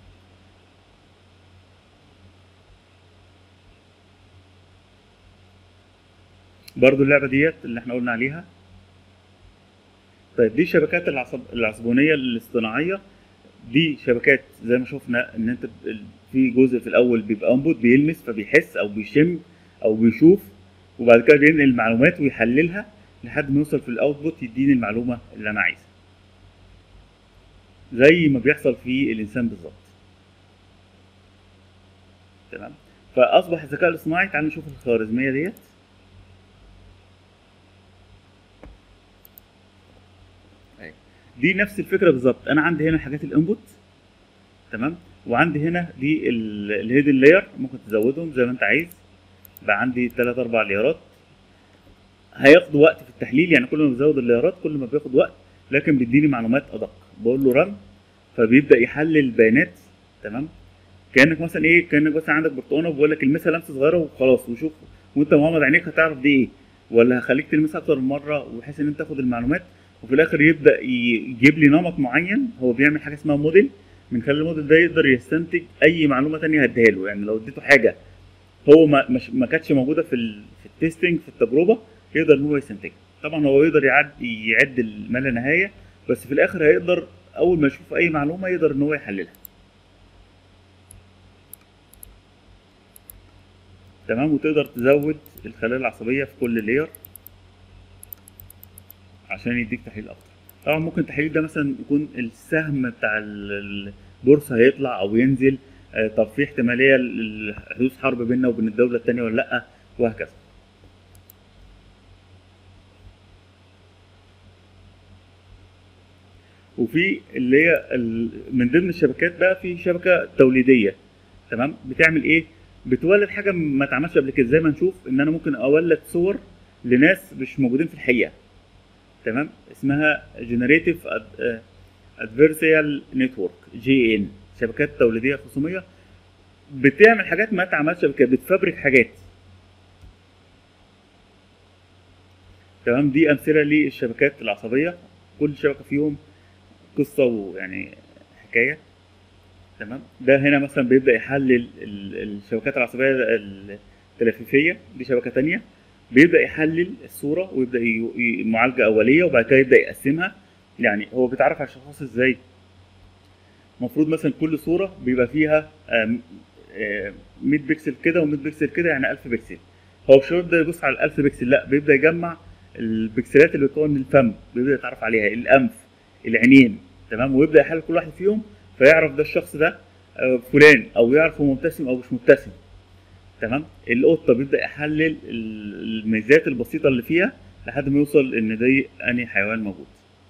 برضو اللعبه ديت اللي احنا قلنا عليها طيب دي شبكات العصب العصبونيه الاصطناعيه دي شبكات زي ما شفنا ان انت ب- في جزء في الاول بيبقى انبوت بيلمس فبيحس او بيشم او بيشوف وبعد كده بينقل المعلومات ويحللها لحد ما يوصل في الاوتبوت يديني المعلومه اللي انا عايزها زي ما بيحصل في الانسان بالظبط تمام فاصبح الذكاء الاصطناعي تعالوا نشوف الخوارزميه ديت أيوة. دي نفس الفكره بالظبط انا عندي هنا حاجات الانبوت تمام وعندي هنا دي الهيدن لاير ممكن تزودهم زي ما انت عايز بقى عندي 3 4 ليرات هياخدوا وقت في التحليل يعني كل ما بزود الليرات كل ما بياخد وقت لكن بيديني معلومات ادق بقول له رن فبيبدا يحلل البيانات تمام كانك مثلا ايه كانك مثلا عندك برتقانه وبقول لك المسها لمسه صغيره وخلاص وشوف وانت مغمض عينيك هتعرف دي ايه ولا هخليك تلمسها اكتر من مره بحيث ان انت تاخد المعلومات وفي الاخر يبدا يجيب لي نمط معين هو بيعمل حاجه اسمها موديل من خلال الموديل ده يقدر يستنتج اي معلومه تانية هديها له يعني لو اديته حاجه هو ما مش ما كانتش موجوده في ال في التستنج في التجربه يقدر ان هو يستنتجها طبعا هو يقدر يعد يعد ما لا نهايه بس في الاخر هيقدر اول ما يشوف اي معلومه يقدر ان هو يحللها تمام وتقدر تزود الخلايا العصبيه في كل لاير عشان يديك تحليل اكتر طبعا ممكن التحليل ده مثلا يكون السهم بتاع ال- البورصه هيطلع او ينزل آه، طب في احتماليه ل- لحدوث حرب بيننا وبين الدوله الثانيه ولا لا وهكذا وفي اللي هي ال- من ضمن الشبكات بقى في شبكه توليديه تمام بتعمل ايه بتولد حاجه ما اتعملش قبل كده زي ما نشوف ان انا ممكن اولد صور لناس مش موجودين في الحقيقه تمام اسمها جنريتيف ادفيرسيال نتورك جي ان شبكات توليديه خصوميه بتعمل حاجات ما اتعملش قبل كده بتفبرك حاجات تمام دي امثله للشبكات العصبيه كل شبكه فيهم قصه ويعني حكايه تمام ده هنا مثلا بيبدا يحلل ال- الشبكات العصبيه التلفيفيه دي شبكه تانية بيبدا يحلل الصوره ويبدا ي- ي- معالجه اوليه وبعد كده يبدا يقسمها يعني هو بيتعرف على الشخص ازاي المفروض مثلا كل صوره بيبقى فيها آم، آه، 100 بكسل كده و100 بكسل كده يعني 1000 بكسل هو مش ده يبص على ال 1000 بكسل لا بيبدا يجمع البكسلات اللي بتكون الفم بيبدا يتعرف عليها الانف العينين تمام ويبدا يحلل كل واحد فيهم فيعرف ده الشخص ده آه، فلان او يعرف هو مبتسم او مش مبتسم تمام القطه بيبدا يحلل ال- الميزات البسيطه اللي فيها لحد ما يوصل ان دي انهي حيوان موجود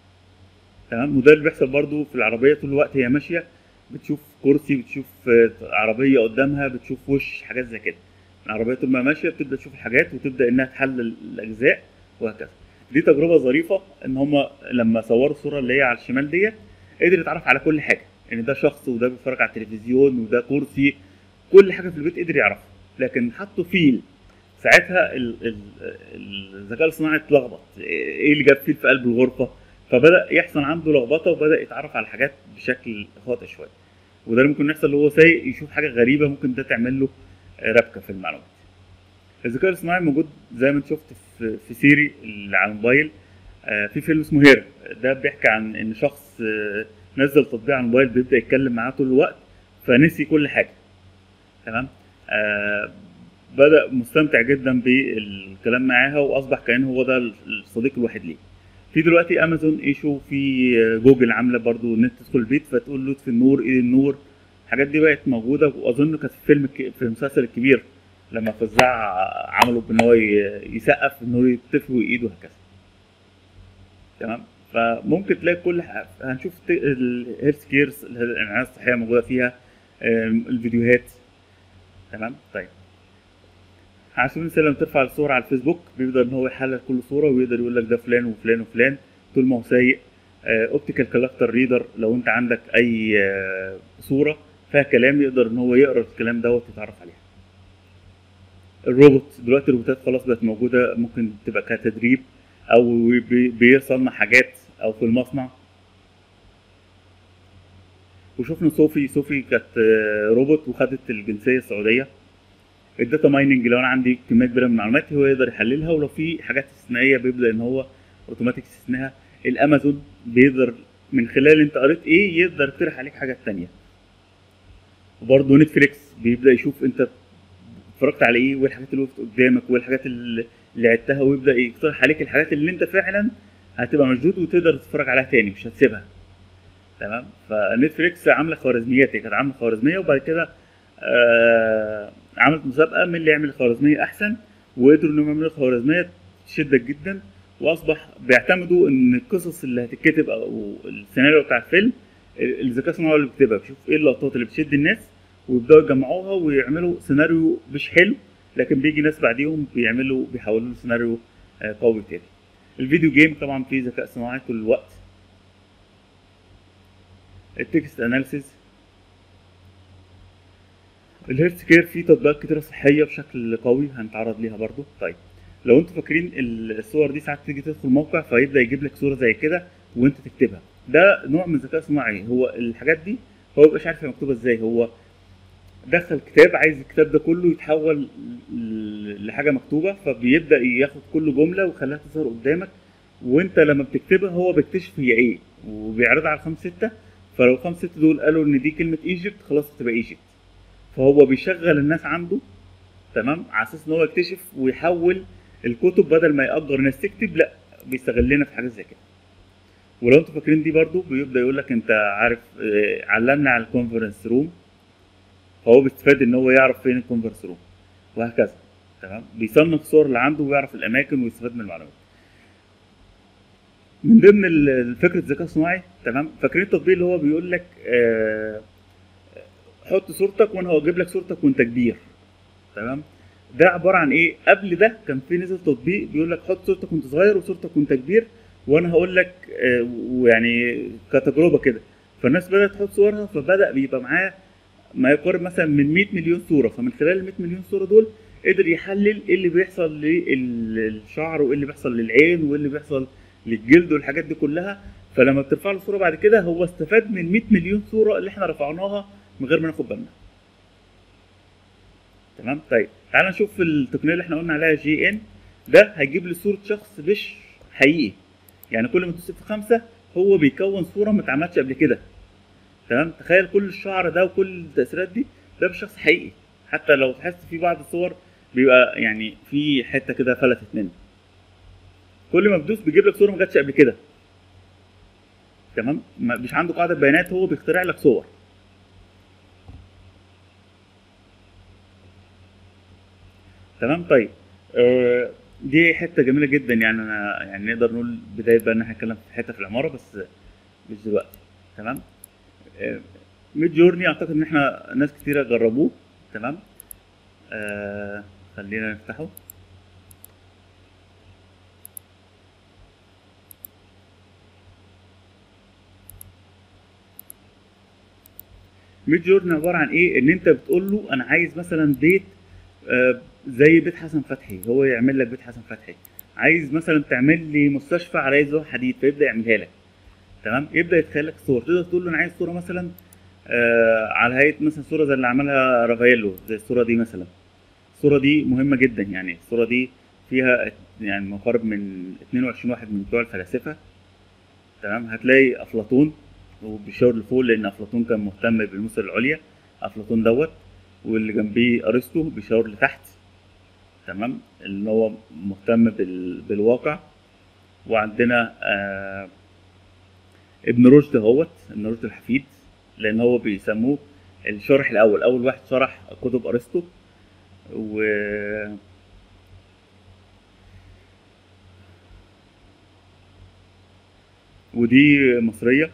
تمام وده اللي بيحصل برضو في العربيه طول الوقت هي ماشيه بتشوف كرسي بتشوف آه، عربيه قدامها بتشوف وش حاجات زي كده العربيه طول ما ماشيه بتبدا تشوف الحاجات وتبدا انها تحلل الاجزاء وهكذا دي تجربه ظريفه ان هم لما صوروا الصوره اللي هي على الشمال ديت قدر يتعرف على كل حاجه ان ده شخص وده بيتفرج على التلفزيون وده كرسي كل حاجه في البيت قدر يعرفها لكن حطوا فيل ساعتها ال- ال- الذكاء الاصطناعي اتلخبط ايه اللي جاب فيل في قلب الغرفه فبدا يحصل عنده لخبطه وبدا يتعرف على حاجات بشكل خاطئ شويه وده اللي ممكن يحصل وهو سايق يشوف حاجه غريبه ممكن ده تعمل له ربكه في المعلومات الذكاء الاصطناعي موجود زي ما انت شفت في, في سيري اللي على الموبايل آه، في فيلم اسمه هير ده بيحكي عن ان شخص آه، نزل تطبيق على الموبايل بيبدا يتكلم معاه طول الوقت فنسي كل حاجه تمام آه بدا مستمتع جدا بالكلام معاها واصبح كانه هو ده الصديق الوحيد ليه في دلوقتي امازون ايشو في آه، جوجل عامله برضو ان انت تدخل البيت فتقول له اطفي النور ايه النور الحاجات دي بقت موجوده واظن كانت في فيلم الك- في المسلسل الكبير لما فزاع عملوا بان هو ي- يسقف النور يطفي وايده وهكذا تمام فممكن تلاقي كل ح- هنشوف الهيلث كيرز العنايه الصحيه موجوده فيها آم، الفيديوهات تمام طيب على سبيل المثال لما ترفع الصورة على الفيسبوك بيقدر ان هو يحلل كل صورة ويقدر يقول لك ده فلان وفلان وفلان طول ما هو سايق اوبتيكال كولكتر ريدر لو انت عندك اي آه، صورة فيها كلام يقدر ان هو يقرا الكلام دوت ويتعرف عليها الروبوت دلوقتي الروبوتات خلاص بقت موجودة ممكن تبقى كتدريب او بي- بيصنع حاجات او في المصنع وشفنا صوفي صوفي كانت آه، روبوت وخدت الجنسيه السعوديه الداتا مايننج لو انا عندي كميه كبيره من المعلومات هو يقدر يحللها ولو في حاجات استثنائيه بيبدا ان هو اوتوماتيك يستثنيها الامازون بيقدر من خلال انت قريت ايه يقدر يقترح عليك حاجات تانية وبرضه نتفليكس بيبدا يشوف انت اتفرجت على ايه وايه الحاجات اللي وقفت قدامك وايه الحاجات اللي اللي عدتها ويبدا يقترح عليك الحاجات اللي انت فعلا هتبقى مشدود وتقدر تتفرج عليها تاني مش هتسيبها تمام فنتفليكس عامله خوارزميات هي كانت عامله خوارزميه وبعد كده آه عملت مسابقه من اللي يعمل خوارزميه احسن وقدروا انهم يعملوا خوارزميه تشدك جدا واصبح بيعتمدوا ان القصص اللي هتتكتب او السيناريو بتاع الفيلم الذكاء الصناعي هو اللي بيكتبها بيشوف ايه اللقطات اللي بتشد الناس ويبداوا يجمعوها ويعملوا سيناريو مش حلو لكن بيجي ناس بعديهم بيعملوا بيحولوا له سيناريو آه، قوي تاني الفيديو جيم طبعا فيه ذكاء صناعي طول الوقت التكست اناليسيز الهيلث كير فيه تطبيقات كتيرة صحية بشكل قوي هنتعرض ليها برضو طيب لو انتوا فاكرين الصور دي ساعات تيجي تدخل موقع فيبدا يجيب لك صوره زي كده وانت تكتبها ده نوع من الذكاء الصناعي هو الحاجات دي هو مبيبقاش عارف هي مكتوبه ازاي هو دخل كتاب عايز الكتاب ده كله يتحول ل- لحاجه مكتوبه فبيبدا ياخد كل جمله ويخليها تظهر قدامك وانت لما بتكتبها هو بيكتشف هي ايه وبيعرضها على الخمس سته فلو الخمس سته دول قالوا ان دي كلمه ايجيبت خلاص هتبقى ايجيبت فهو بيشغل الناس عنده تمام على اساس ان هو يكتشف ويحول الكتب بدل ما يأجر ناس تكتب لا بيستغلنا في حاجات زي كده ولو انتوا فاكرين دي برضو بيبدا يقول لك انت عارف آه، علمنا على الكونفرنس روم فهو بيستفاد ان هو يعرف فين الكونفرنس روم وهكذا تمام بيصنف الصور اللي عنده ويعرف الاماكن ويستفاد من المعلومات من ضمن ال- فكره الذكاء الصناعي تمام فاكرين التطبيق اللي هو بيقول لك آه، حط صورتك وانا هجيب لك صورتك وانت كبير تمام ده عباره عن ايه قبل ده كان في نزل تطبيق بيقول لك حط صورتك وانت صغير وصورتك وانت كبير وانا هقول لك آه، ويعني كتجربه كده فالناس بدات تحط صورها فبدا بيبقى معاه ما يقارب مثلا من 100 مليون صوره فمن خلال ال 100 مليون صوره دول قدر يحلل ايه اللي بيحصل للشعر وايه اللي بيحصل للعين وايه اللي بيحصل للجلد والحاجات دي كلها فلما بترفع له صوره بعد كده هو استفاد من 100 مليون صوره اللي احنا رفعناها من غير ما ناخد بالنا تمام طيب تعال نشوف التقنيه اللي احنا قلنا عليها جي ان ده هيجيب لي صوره شخص مش حقيقي يعني كل ما تدوس في خمسه هو بيكون صوره ما اتعملتش قبل كده تمام تخيل كل الشعر ده وكل التاثيرات دي ده مش شخص حقيقي حتى لو تحس في بعض الصور بيبقى يعني في حته كده فلتت منه كل ما بتدوس بيجيب لك صوره ما جاتش قبل كده تمام ما- مش عنده قاعده بيانات هو بيخترع لك صور تمام طيب آه، دي حته جميله جدا يعني انا يعني نقدر نقول بدايه بقى ان احنا نتكلم في حته في العماره بس مش دلوقتي تمام ميد جورني اعتقد ان احنا ناس كتيره جربوه تمام آه خلينا نفتحه ميد جورني عباره عن ايه ان انت بتقول له انا عايز مثلا بيت آه، زي بيت حسن فتحي هو يعمل لك بيت حسن فتحي عايز مثلا تعمل لي مستشفى على زواج حديد فيبدا يعملها لك تمام يبدا يتخيل لك صور تقدر تقول له انا عايز صوره مثلا آه على هيئه مثلا صوره زي اللي عملها رافاييلو زي الصوره دي مثلا الصوره دي مهمه جدا يعني الصوره دي فيها يعني مقارب من 22 واحد من بتوع الفلاسفه تمام هتلاقي افلاطون وبيشاور لفوق لان افلاطون كان مهتم بالمثل العليا افلاطون دوت واللي جنبيه ارسطو بيشاور لتحت تمام اللي هو مهتم بال... بالواقع وعندنا آه ابن رشد اهوت ابن رشد الحفيد لان هو بيسموه الشرح الاول اول واحد شرح كتب ارسطو و ودي مصريه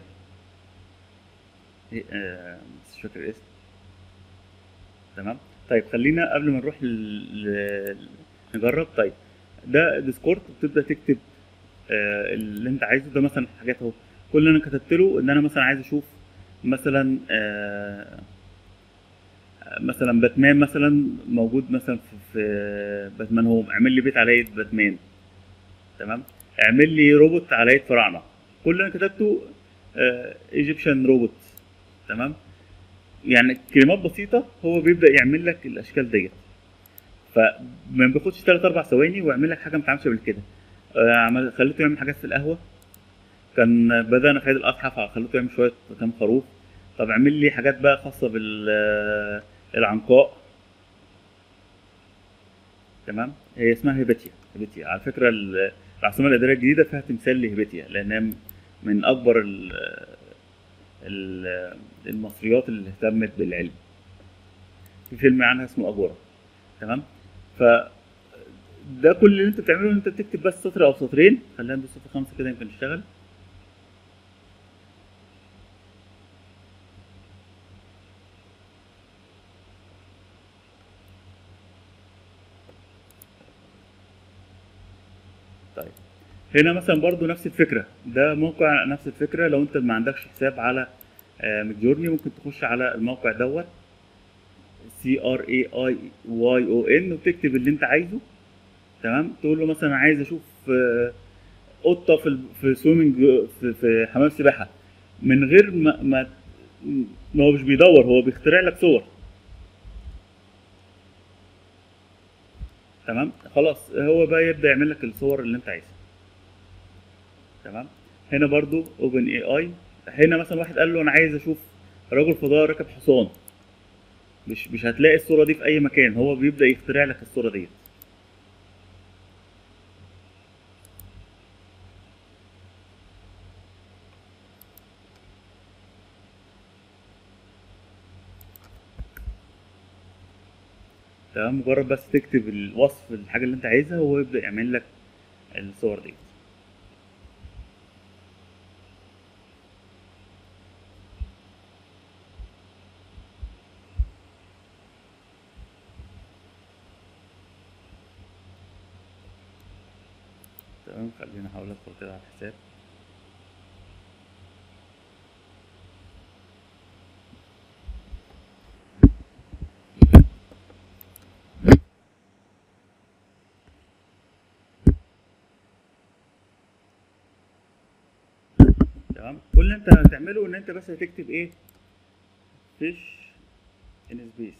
إيه، آه، مش فاكر الاسم تمام طيب خلينا قبل ما نروح ل... ل... نجرب طيب ده ديسكورد بتبدا تكتب آه، اللي انت عايزه ده مثلا حاجات اهو كل اللي انا كتبت له ان انا مثلا عايز اشوف مثلا آه، مثلا باتمان مثلا موجود مثلا في, في باتمان هوم اعمل لي بيت على يد باتمان تمام اعمل لي روبوت على يد فراعنه كل اللي انا كتبته ايجيبشن روبوت تمام يعني كلمات بسيطه هو بيبدا يعمل لك الاشكال ديت فما بياخدش 3 4 ثواني ويعمل لك حاجه ما اتعملش قبل كده آه، عمل خليته يعمل حاجات في القهوه كان بدأنا في عيد الأضحى فخليته يعمل شوية كام خروف طب اعمل لي حاجات بقى خاصة بالعنقاء تمام هي اسمها هيبتيا هيبتيا على فكرة ال- العاصمة الإدارية الجديدة فيها تمثال لهيبتيا لأنها م- من أكبر ال ال المصريات اللي اهتمت بالعلم في فيلم عنها اسمه أجورا تمام ف ده كل اللي انت بتعمله ان انت بتكتب بس سطر او سطرين خلينا ندوس صفر خمسة كده يمكن نشتغل طيب هنا مثلا برضو نفس الفكرة ده موقع نفس الفكرة لو انت ما عندكش حساب على ميدجورني ممكن تخش على الموقع دوت سي ار اي اي واي او ان وتكتب اللي انت عايزه تمام تقول له مثلا عايز اشوف آه، قطه في ال- في سويمنج في, في حمام سباحه من غير ما ما ما هو مش بيدور هو بيخترع لك صور تمام خلاص هو بقى يبدا يعمل لك الصور اللي انت عايزها تمام هنا برضو اوبن اي اي هنا مثلا واحد قال له انا عايز اشوف رجل فضاء راكب حصان مش مش هتلاقي الصوره دي في اي مكان هو بيبدا يخترع لك الصوره ديت تمام مجرد بس تكتب الوصف الحاجه اللي انت عايزها وهو يبدا يعمل لك الصور دي تمام خلينا احاول ادخل كده على الحساب تمام كل اللي انت هتعمله ان انت بس هتكتب ايه فيش ان سبيس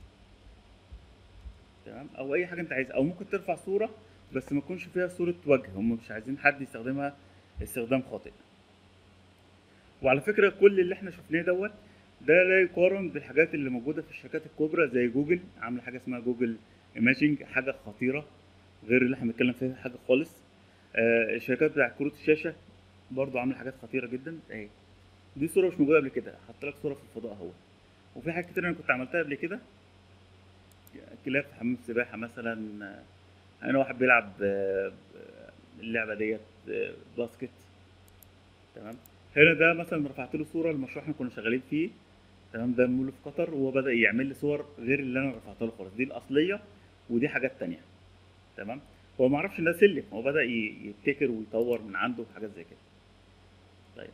تمام او اي حاجه انت عايزها او ممكن ترفع صوره بس ما تكونش فيها صوره وجه هم مش عايزين حد يستخدمها استخدام خاطئ وعلى فكره كل اللي احنا شفناه دوت ده لا يقارن بالحاجات اللي موجوده في الشركات الكبرى زي جوجل عامله حاجه اسمها جوجل ايماجينج حاجه خطيره غير اللي احنا بنتكلم فيها حاجه خالص آه الشركات بتاع كروت الشاشه برضو عامله حاجات خطيره جدا اهي دي صوره مش موجوده قبل كده حط لك صوره في الفضاء اهو وفي حاجات كتير انا كنت عملتها قبل كده كلاب في حمام السباحه مثلا آه، انا واحد بيلعب آه، آه، اللعبه ديت آه، باسكت تمام هنا ده مثلا رفعت له صوره المشروع احنا كنا شغالين فيه تمام ده مول في قطر وهو بدا يعمل لي صور غير اللي انا رفعتها له خالص دي الاصليه ودي حاجات تانية تمام هو ما عرفش ان ده سلم هو بدا ي- يبتكر ويطور من عنده حاجات زي كده طيب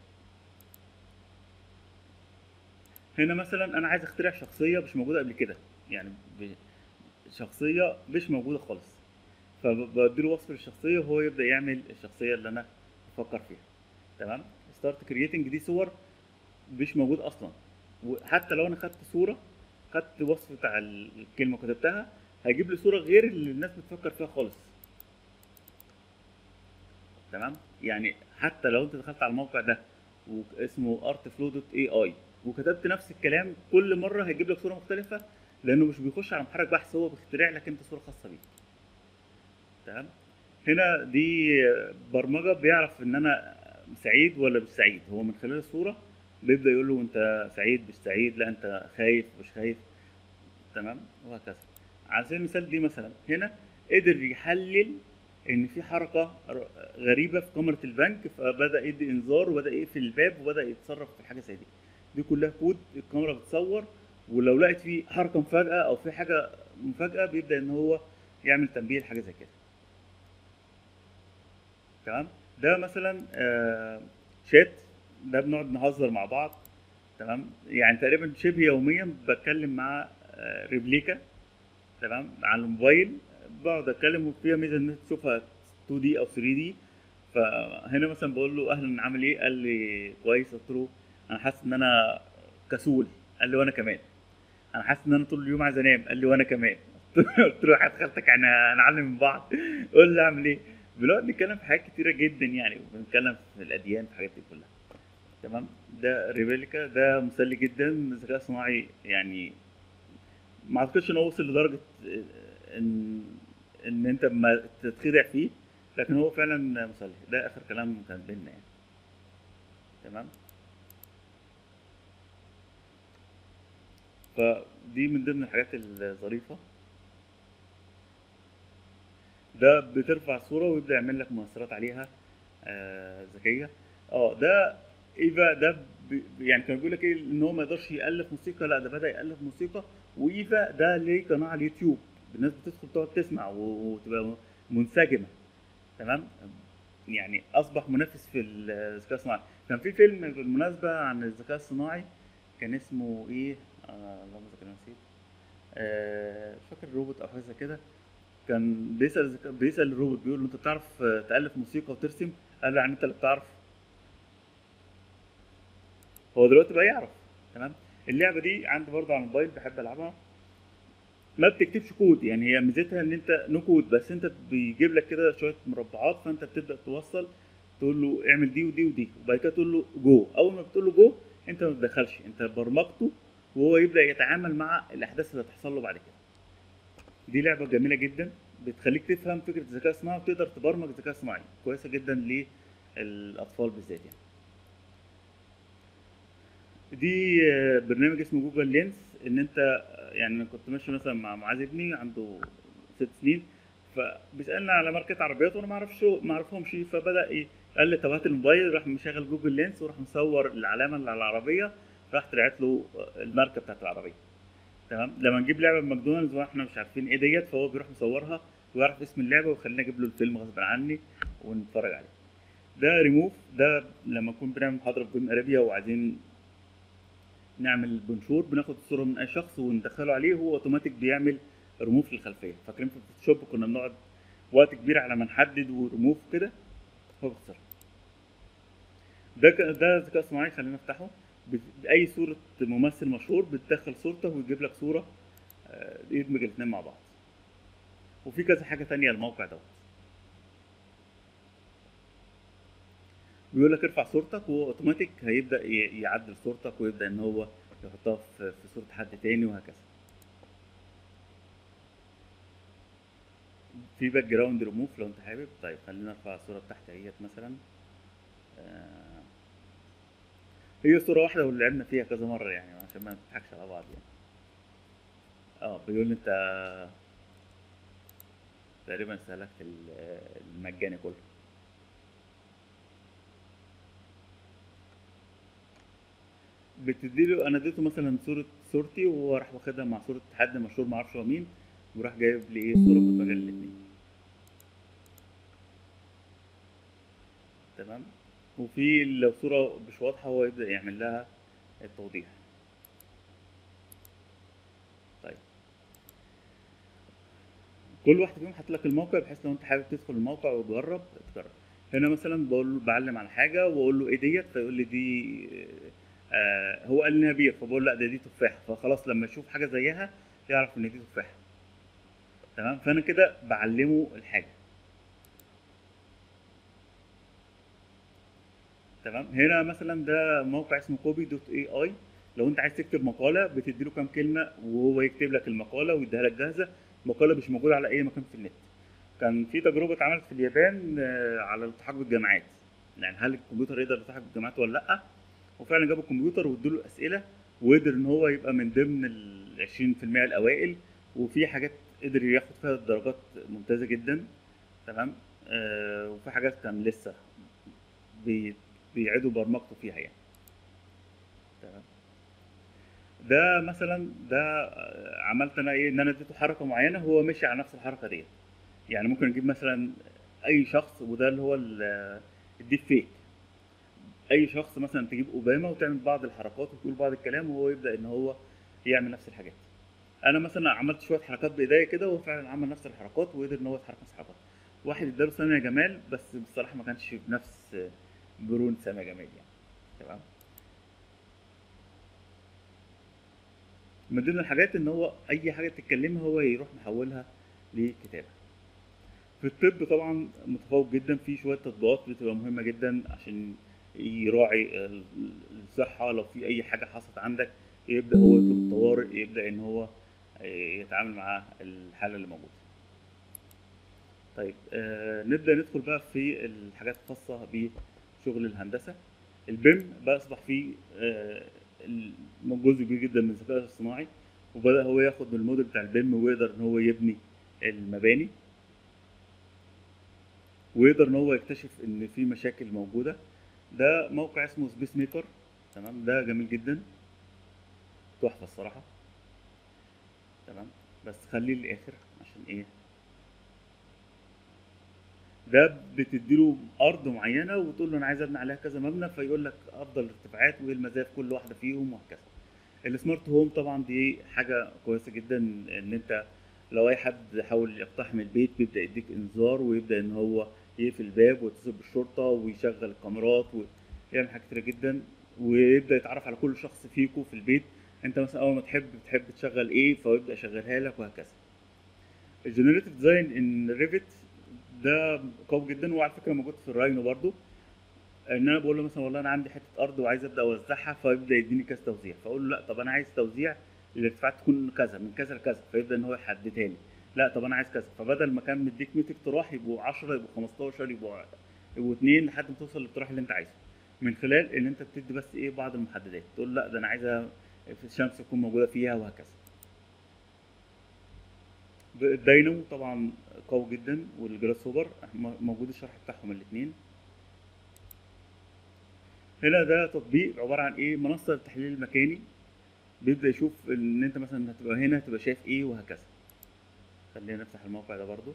هنا مثلا انا عايز اخترع شخصيه مش موجوده قبل كده يعني ب- شخصيه مش موجوده خالص فبديله وصف للشخصيه وهو يبدا يعمل الشخصيه اللي انا بفكر فيها تمام ستارت كرييتنج دي صور مش موجود اصلا وحتى لو انا خدت صوره خدت وصف بتاع الكلمه وكتبتها هيجيب لي صوره غير اللي الناس بتفكر فيها خالص تمام يعني حتى لو انت دخلت على الموقع ده واسمه artflow دوت اي اي وكتبت نفس الكلام كل مره هيجيب لك صوره مختلفه لانه مش بيخش على محرك بحث هو بيخترع لك انت صوره خاصه بيك تمام هنا دي برمجه بيعرف ان انا سعيد ولا مش سعيد هو من خلال الصوره بيبدا يقول له انت سعيد مش سعيد لا انت خايف مش خايف تمام وهكذا على سبيل المثال دي مثلا هنا قدر يحلل ان في حركه ر- غريبه في كاميرا البنك فبدا يدي انذار وبدا يقفل الباب وبدا يتصرف في حاجه زي دي دي كلها كود الكاميرا بتصور ولو لقت في حركه مفاجاه او في حاجه مفاجاه بيبدا ان هو يعمل تنبيه لحاجه زي كده تمام ده مثلا آه شات ده بنقعد نهزر مع بعض تمام يعني تقريبا شبه يوميا بتكلم مع آه ريبليكا تمام على الموبايل بقعد اتكلم وفيها ميزه ان انت تشوفها 2 دي او 3 دي فهنا مثلا بقول له اهلا عامل ايه قال لي كويس قلت له انا حاسس ان انا كسول قال لي وانا كمان انا حاسس ان انا طول اليوم عايز انام قال لي وانا كمان قلت له حياة خالتك احنا هنعلم من بعض قول لي اعمل ايه بنقعد نتكلم في حاجات كتيره جدا يعني وبنتكلم في الاديان في الحاجات دي كلها تمام ده ريبيليكا ده مسلي جدا الذكاء الصناعي يعني ما اعتقدش ان هو وصل لدرجه ان ان انت ما تتخدع فيه لكن هو فعلا مسلي ده اخر كلام كان بينا يعني تمام فدي من ضمن الحاجات الظريفه ده بترفع صوره ويبدا يعمل لك مؤثرات عليها آه ذكيه اه ده ايفا ده ب... يعني كان بيقول لك ايه ان هو ما يقدرش يالف موسيقى لا ده بدا يالف موسيقى وايفا ده ليه قناه على اليوتيوب الناس بتدخل تقعد تسمع وتبقى منسجمه تمام يعني اصبح منافس في الذكاء الصناعي كان في فيلم بالمناسبه عن الذكاء الصناعي كان اسمه ايه آه اللهم ذكر نسيت آه مش فاكر روبوت او حاجه زي كده كان بيسال الذكاء بيسال الروبوت بيقول له انت بتعرف تالف موسيقى وترسم قال له يعني انت اللي بتعرف هو دلوقتي بقى يعرف تمام اللعبه دي عندي برضه على الموبايل بحب العبها ما بتكتبش كود يعني هي ميزتها ان انت نو كود بس انت بيجيب لك كده شويه مربعات فانت بتبدا توصل تقول له اعمل دي ودي ودي وبعد كده تقول له جو اول ما بتقول له جو انت ما بتدخلش انت برمجته وهو يبدا يتعامل مع الاحداث اللي هتحصل له بعد كده دي لعبه جميله جدا بتخليك تفهم فكره الذكاء الصناعي وتقدر تبرمج الذكاء الصناعي كويسه جدا للاطفال بالذات يعني دي برنامج اسمه جوجل لينس ان انت يعني انا كنت ماشي مثلا مع معاذ ابني عنده ست سنين فبيسالنا على ماركه عربيات وانا ما اعرفش ما اعرفهمش فبدا ايه قال لي طب هات الموبايل راح مشغل جوجل لينس وراح مصور العلامه اللي على العربيه راح طلعت له الماركه بتاعت العربيه تمام لما نجيب لعبه من ماكدونالدز واحنا مش عارفين ايه ديت فهو بيروح مصورها ويعرف اسم اللعبه ويخلينا اجيب له الفيلم غصب عني ونتفرج عليه ده ريموف ده لما نكون بنعمل محاضره في جيم ارابيا وعايزين نعمل بنشور بناخد الصوره من اي شخص وندخله عليه هو اوتوماتيك بيعمل ريموف للخلفيه فاكرين في الفوتوشوب كنا بنقعد وقت كبير على ما نحدد وريموف كده هو بيخسر ده ك... ده ذكاء صناعي خلينا نفتحه باي صوره ممثل مشهور بتدخل صورته ويجيب لك صوره يدمج الاثنين مع بعض وفي كذا حاجه تانية الموقع دوت بيقول لك ارفع صورتك وهو اوتوماتيك هيبدا يعدل صورتك ويبدا ان هو يحطها في صوره حد تاني وهكذا في باك جراوند ريموف لو انت حابب طيب خلينا نرفع الصوره بتاعتي اهيت مثلا آه هي صوره واحده واللي لعبنا فيها كذا مره يعني عشان ما نضحكش على بعض يعني اه بيقول لي انت تقريبا استهلكت المجاني كله بتديله انا اديته مثلا صوره صورتي وهو راح واخدها مع صوره حد مشهور ما اعرفش هو مين وراح جايب لي ايه صوره متبادله الاثنين تمام وفي لو صوره مش واضحه هو يبدا يعمل لها التوضيح طيب كل واحد فيهم حاطط لك الموقع بحيث لو انت حابب تدخل الموقع وتجرب تجرب هنا مثلا بقول له بعلم على حاجه واقول له ايه ديت فيقول لي دي آه هو قال لي نبير فبقول لا ده دي تفاحه فخلاص لما يشوف حاجه زيها يعرف ان دي تفاحه تمام فانا كده بعلمه الحاجه تمام هنا مثلا ده موقع اسمه كوبي دوت اي اي لو انت عايز تكتب مقاله بتدي له كام كلمه وهو يكتب لك المقاله ويديها لك جاهزه مقاله مش موجوده على اي مكان في النت كان في تجربه اتعملت في اليابان على الالتحاق بالجامعات يعني هل الكمبيوتر يقدر يلتحق بالجامعات ولا لا وفعلا جابوا الكمبيوتر وادوا له اسئله وقدر ان هو يبقى من ضمن ال 20% الاوائل وفي حاجات قدر ياخد فيها درجات ممتازه جدا تمام آه وفي حاجات كان لسه بي بيعيدوا برمجته فيها يعني تمام ده مثلا ده عملت انا ايه ان انا اديته حركه معينه هو مشي على نفس الحركه ديت يعني ممكن نجيب مثلا اي شخص وده اللي هو الديب فيك اي شخص مثلا تجيب اوباما وتعمل بعض الحركات وتقول بعض الكلام وهو يبدا ان هو يعمل نفس الحاجات انا مثلا عملت شويه حركات بايديا كده وهو فعلا عمل نفس الحركات وقدر ان هو يتحرك نفس الحركات واحد اداله سامي جمال بس بصراحه ما كانش بنفس برون سامي جمال يعني تمام من ضمن الحاجات ان هو اي حاجه تتكلمها هو يروح محولها لكتابه في الطب طبعا متفوق جدا في شويه تطبيقات بتبقى مهمه جدا عشان يراعي ال- الصحه لو في اي حاجه حصلت عندك يبدا هو يطلب الطوارئ يبدا ان هو يتعامل مع الحاله اللي موجوده طيب آه نبدا ندخل بقى في الحاجات الخاصه بشغل الهندسه البيم بقى اصبح فيه آه ال- جزء كبير جدا من الذكاء الصناعي وبدا هو ياخد من الموديل بتاع البيم ويقدر ان هو يبني المباني ويقدر ان هو يكتشف ان في مشاكل موجوده ده موقع اسمه سبيس ميكر تمام ده جميل جدا تحفه الصراحه تمام بس خليه للاخر عشان ايه ده بتديله ارض معينه وتقول له انا عايز ابني عليها كذا مبنى فيقول لك افضل الارتفاعات وايه المزايا في كل واحده فيهم وهكذا السمارت هوم طبعا دي حاجه كويسه جدا ان انت لو اي حد حاول يقتحم البيت بيبدا يديك انذار ويبدا ان هو يقفل الباب ويتصل بالشرطه ويشغل الكاميرات ويعمل حاجات كتيره جدا ويبدا يتعرف على كل شخص فيكم في البيت انت مثلا اول ما تحب بتحب تشغل ايه فيبدا يشغلها لك وهكذا الجنريتيف ديزاين ان ريفت ده قوي جدا وعلى فكره موجود في الراينو برضو ان انا بقول له مثلا والله انا عندي حته ارض وعايز ابدا اوزعها فيبدا يديني كذا توزيع فاقول له لا طب انا عايز توزيع الارتفاعات تكون كذا من كذا لكذا فيبدا ان هو يحددها لي لا طب انا عايز كذا فبدل ما كان مديك 100 اقتراح يبقوا 10 يبقوا 15 يبقوا يبقوا 2 لحد ما توصل للاقتراح اللي انت عايزه من خلال ان انت بتدي بس ايه بعض المحددات تقول لا ده انا عايزها في الشمس تكون موجوده فيها وهكذا الداينامو طبعا قوي جدا والجراس هوبر موجود الشرح بتاعهم الاثنين هنا ده تطبيق عباره عن ايه منصه للتحليل المكاني بيبدا يشوف ان انت مثلا هتبقى هنا هتبقى شايف ايه وهكذا خلينا نفتح الموقع ده برضو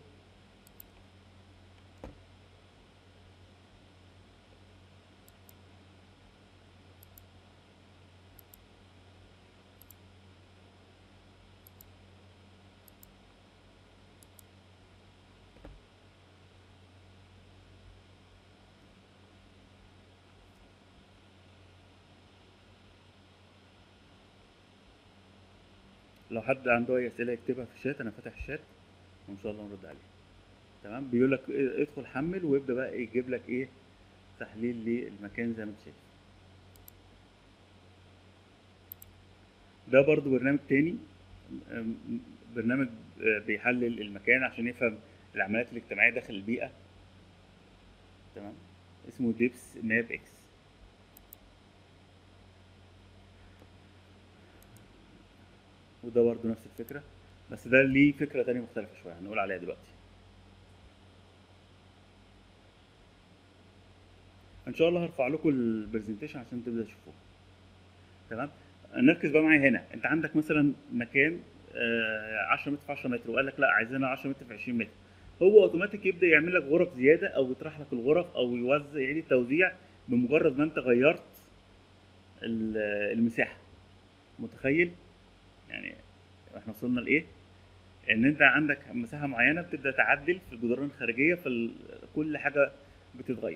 لو حد عنده اي اسئله يكتبها في الشات انا فاتح الشات وان شاء الله نرد عليه تمام بيقول لك إيه، ادخل حمل ويبدا بقى يجيب لك ايه تحليل للمكان زي ما انت شايف ده برضو برنامج تاني أم، برنامج آه، بيحلل المكان عشان يفهم العمليات الاجتماعيه داخل البيئه تمام اسمه ديبس ناب اكس وده برضه نفس الفكرة بس ده ليه فكرة تانية مختلفة شوية هنقول عليها دلوقتي ان شاء الله هرفع لكم البرزنتيشن عشان تبدأ تشوفوه تمام نركز بقى معايا هنا انت عندك مثلا مكان آه، 10 متر في 10 متر وقال لك لا عايزينها 10 متر في 20 متر هو اوتوماتيك يبدا يعمل لك غرف زياده او يطرح لك الغرف او يوزع يعيد التوزيع بمجرد ما انت غيرت ال- المساحه متخيل يعني احنا وصلنا لايه ان انت عندك مساحه معينه بتبدا تعدل في الجدران الخارجيه فكل حاجه بتتغير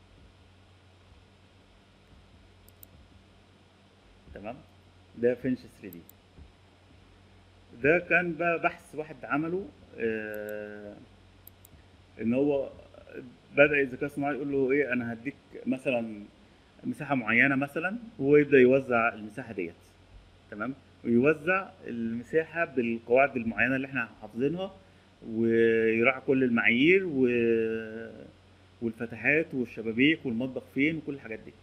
تمام ده فينش 3 دي ده كان بقى بحث واحد عمله آه ان هو بدا الذكاء الصناعي يقول له ايه انا هديك مثلا مساحه معينه مثلا وهو يبدا يوزع المساحه ديت تمام ويوزع المساحه بالقواعد المعينه اللي احنا حافظينها ويراعي كل المعايير و... والفتحات والشبابيك والمطبخ فين وكل الحاجات دي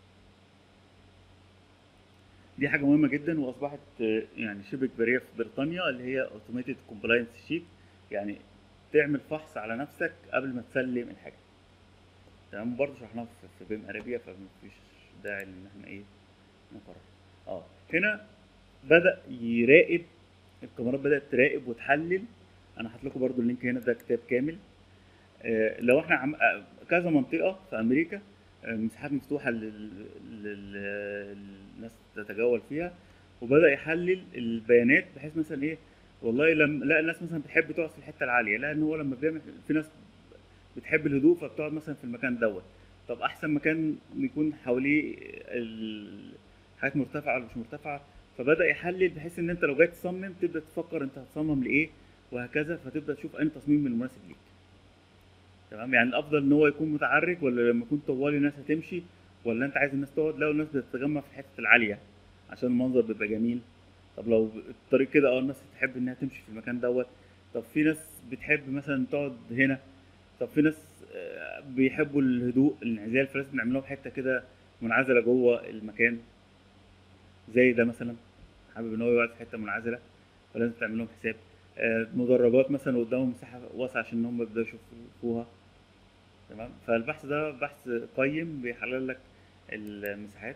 دي حاجه مهمه جدا واصبحت آه، يعني شبه اجباريه في بريطانيا اللي هي اوتوميتد كومبلاينس شيت يعني تعمل فحص على نفسك قبل ما تسلم الحاجه تمام برضه شرحناها في- في بيم ارابيا فمفيش داعي ان احنا ايه نكرر اه هنا بدا يراقب الكاميرات بدات تراقب وتحلل انا هحط لكم برضو اللينك هنا ده كتاب كامل آه، لو احنا عم... آه، كذا منطقه في امريكا آه، مساحات مفتوحه لل... لل... للناس تتجول فيها وبدا يحلل البيانات بحيث مثلا ايه والله لما لا الناس مثلا بتحب تقعد في الحته العاليه لان هو لما بيعمل في ناس بتحب الهدوء فبتقعد مثلا في المكان دوت طب احسن مكان يكون حواليه الحاجات مرتفعه ولا مش مرتفعه فبدا يحلل بحيث ان انت لو جاي تصمم تبدا تفكر انت هتصمم لايه وهكذا فتبدا تشوف انهي تصميم المناسب ليك تمام يعني الافضل ان هو يكون متعرج ولا لما يكون طوالي الناس هتمشي ولا انت عايز الناس تقعد لو الناس بتتجمع في الحته العاليه عشان المنظر بيبقى جميل طب لو الطريق كده اه الناس تحب انها تمشي في المكان دوت طب في ناس بتحب مثلا تقعد هنا طب في ناس آه، بيحبوا الهدوء الانعزال فلازم نعمل لهم حته كده منعزله جوه المكان زي ده مثلا حابب ان هو يقعد في حته منعزله فلازم تعمل لهم حساب آه، مدرجات مثلا قدامهم مساحه واسعه عشان هم يبداوا يشوفوها تمام فالبحث ده بحث قيم بيحلل لك المساحات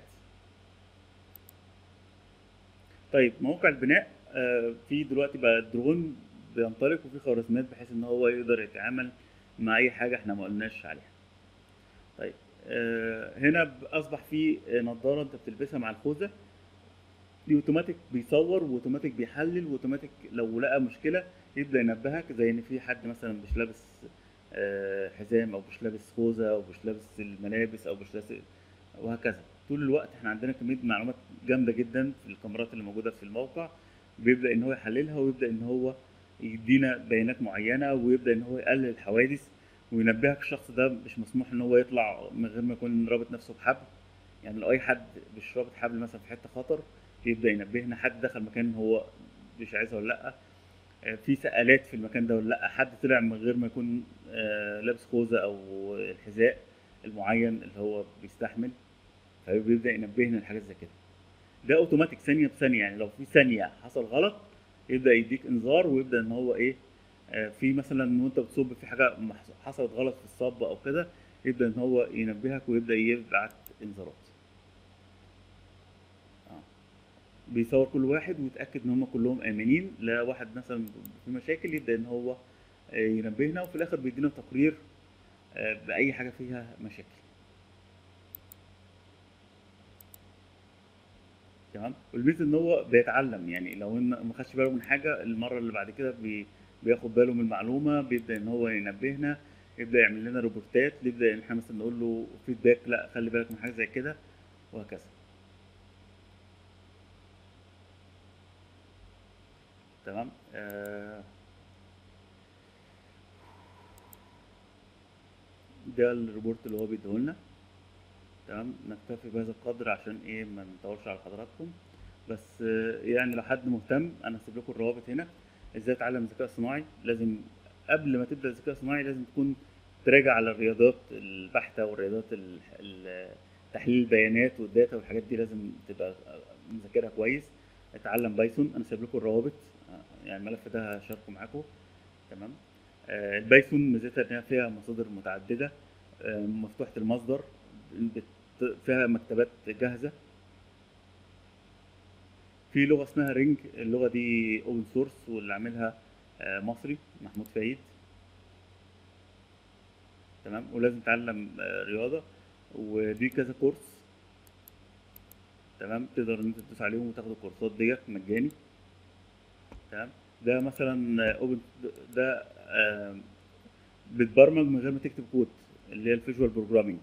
طيب موقع البناء آه، في دلوقتي بقى الدرون بينطلق وفي خوارزميات بحيث ان هو يقدر يتعامل مع اي حاجه احنا ما قلناش عليها طيب آه، هنا ب- اصبح في نظاره انت بتلبسها مع الخوذه دي اوتوماتيك بيصور واوتوماتيك بيحلل واوتوماتيك لو لقى مشكله يبدا ينبهك زي ان في حد مثلا مش لابس آه، حزام او مش لابس خوذه او مش لابس الملابس او مش لابس وهكذا طول الوقت احنا عندنا كميه معلومات جامده جدا في الكاميرات اللي موجوده في الموقع بيبدا ان هو يحللها ويبدا ان هو يدينا بيانات معينه ويبدا ان هو يقلل الحوادث وينبهك الشخص ده مش مسموح ان هو يطلع من غير ما يكون رابط نفسه بحبل يعني لو اي حد مش رابط حبل مثلا في حته خطر يبدا ينبهنا حد دخل مكان هو مش عايزها ولا لا آه، في سقالات في المكان ده ولا لا حد طلع من غير ما يكون آه، لابس خوذه او الحذاء المعين اللي هو بيستحمل فبيبدا ينبهنا لحاجات زي كده ده اوتوماتيك ثانيه بثانيه يعني لو في ثانيه حصل غلط يبدا يديك انذار ويبدا ان هو ايه آه، في مثلا وانت بتصب في حاجه محص- حصلت غلط في الصب او كده يبدا ان هو ينبهك ويبدا يبعت انذارات آه. بيصور كل واحد ويتاكد ان هم كلهم امنين لا واحد مثلا في مشاكل يبدا ان هو آه، ينبهنا وفي الاخر بيدينا تقرير آه، باي حاجه فيها مشاكل تمام والميزه ان هو بيتعلم يعني لو ان ما خدش باله من حاجه المره اللي بعد كده بي بياخد باله من المعلومه بيبدا ان هو ينبهنا يبدا يعمل لنا روبورتات يبدا ان احنا مثلا نقول له فيدباك لا خلي بالك من حاجه زي كده وهكذا تمام آه ده الريبورت اللي هو بيديهولنا تمام نكتفي بهذا القدر عشان ايه ما نطولش على حضراتكم بس آه، يعني لو حد مهتم انا هسيب لكم الروابط هنا ازاي اتعلم الذكاء الصناعي لازم قبل ما تبدا الذكاء الصناعي لازم تكون تراجع على الرياضات البحته والرياضات ال- ال- تحليل البيانات والداتا والحاجات دي لازم تبقى مذاكرها كويس اتعلم بايثون انا سايب لكم الروابط آه، يعني الملف ده هشاركه معاكم تمام آه، البايثون ميزتها ان هي فيها مصادر متعدده آه، مفتوحه المصدر بت- فيها مكتبات جاهزه في لغه اسمها رينج اللغه دي اوبن سورس واللي عاملها آه، مصري محمود فايد تمام ولازم تتعلم آه، رياضه ودي كذا كورس تمام تقدر ان انت تدوس عليهم وتاخد الكورسات ديت مجاني تمام ده مثلا اوبن ده آه، بتبرمج من غير ما تكتب كود اللي هي الفيجوال بروجرامينج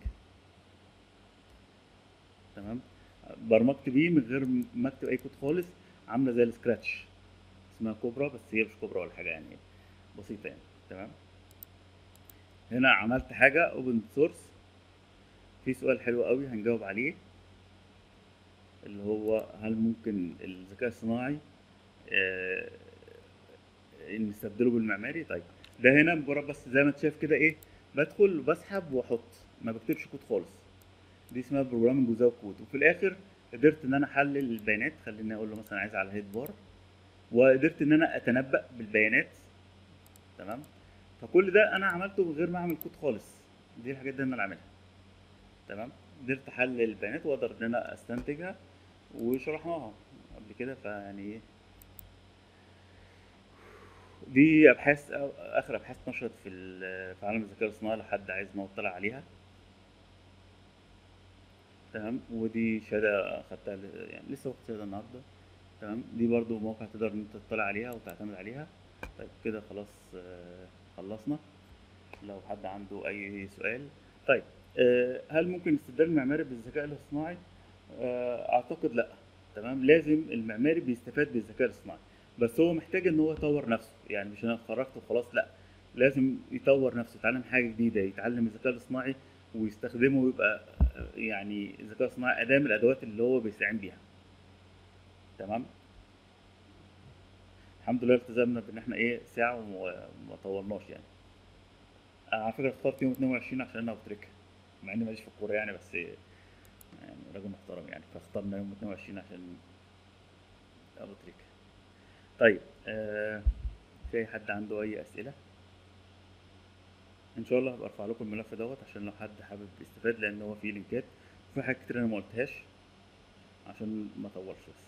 تمام برمجت بيه من غير ما اكتب اي كود خالص عامله زي السكراتش اسمها كوبرا بس هي مش كوبرا ولا حاجه يعني بسيطه يعني تمام هنا عملت حاجه اوبن سورس في سؤال حلو قوي هنجاوب عليه اللي هو هل ممكن الذكاء الصناعي آه، نستبدله بالمعماري طيب ده هنا مجرد بس زي ما انت شايف كده ايه بدخل وبسحب واحط ما بكتبش كود خالص دي اسمها بروجرامنج وزاوت كود وفي الاخر قدرت ان انا احلل البيانات خليني اقول له مثلا عايز على هيد بار وقدرت ان انا اتنبأ بالبيانات تمام فكل ده انا عملته من غير ما اعمل كود خالص دي الحاجات دي انا اللي عاملها تمام قدرت احلل البيانات واقدر ان انا استنتجها وشرحناها قبل كده فيعني ايه دي ابحاث اخر ابحاث نشرت في ال- في عالم الذكاء الاصطناعي لو حد عايز ما يطلع عليها تمام ودي شهاده خدتها ل- يعني لسه واخد شهاده النهارده تمام دي برضو موقع تقدر ان انت تطلع عليها وتعتمد عليها طيب كده خلاص آه، خلصنا لو حد عنده اي سؤال طيب آه، هل ممكن استبدال المعماري بالذكاء الاصطناعي آه، اعتقد لا تمام لازم المعماري بيستفاد بالذكاء الاصطناعي بس هو محتاج ان هو يطور نفسه يعني مش انا اتخرجت وخلاص لا لازم يطور نفسه يتعلم حاجه جديده يتعلم الذكاء الاصطناعي ويستخدمه ويبقى آه، يعني الذكاء الاصطناعي اداه من الادوات اللي هو بيستعين بيها تمام الحمد لله التزمنا بان احنا ايه ساعه وما ما طولناش يعني انا على فكره اخترت يوم 22 عشان انا ابو تريكه مع اني ماليش في الكوره يعني بس يعني راجل محترم يعني فاخترنا يوم 22 عشان ابو تريكه طيب آه في اي حد عنده اي اسئله ان شاء الله هبقى ارفع لكم الملف دوت عشان لو حد حابب يستفاد لان هو فيه لينكات وفي حاجات كتير انا ما قلتهاش عشان ما اطولش بس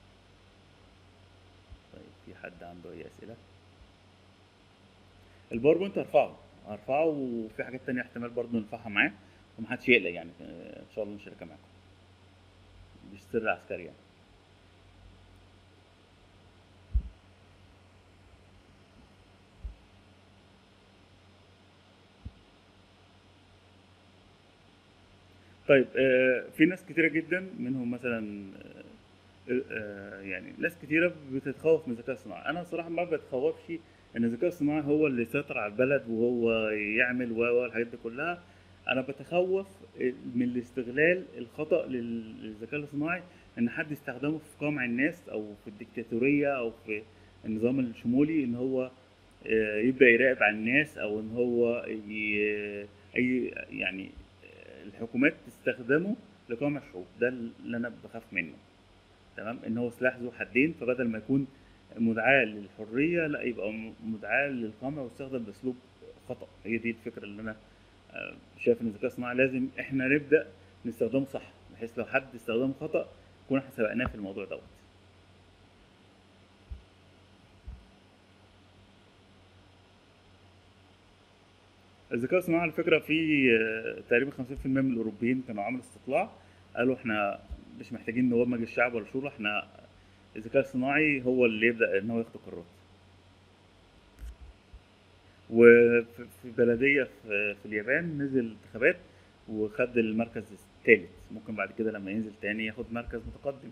طيب في حد عنده اي اسئله الباوربوينت هرفعه هرفعه وفي حاجات تانية احتمال برضه نرفعها معاه ومحدش يقلق يعني آه، ان شاء الله نشاركها معاكم مش سر عسكري يعني طيب آه، في ناس كتيرة جدا منهم مثلا آه، آه، يعني ناس كتيرة بتتخوف من الذكاء الصناعي أنا صراحة ما بتخوفش إن الذكاء الصناعي هو اللي يسيطر على البلد وهو يعمل و و الحاجات دي كلها أنا بتخوف من الاستغلال الخطأ لل- للذكاء الصناعي إن حد يستخدمه في قمع الناس أو في الديكتاتورية أو في النظام الشمولي إن هو آه، يبدأ يراقب على الناس أو إن هو ي- أي يعني الحكومات تستخدمه لقمع الشعوب ده اللي انا بخاف منه تمام ان هو سلاح ذو حدين فبدل ما يكون مدعاة للحرية لا يبقى م- مدعاة للقمع ويستخدم باسلوب خطأ هي دي الفكرة اللي انا آه، شايف ان الذكاء الصناعي لازم احنا نبدأ نستخدمه صح بحيث لو حد استخدمه خطأ نكون احنا سبقناه في الموضوع دوت الذكاء الصناعي على فكرة في آه، تقريبا 50% من الأوروبيين كانوا عملوا استطلاع قالوا احنا مش محتاجين نبرمج الشعب ولا شورى احنا الذكاء الصناعي هو اللي يبدأ ان هو ياخد القرارات وفي في بلدية في, في اليابان نزل انتخابات وخد المركز الثالث ممكن بعد كده لما ينزل تاني ياخد مركز متقدم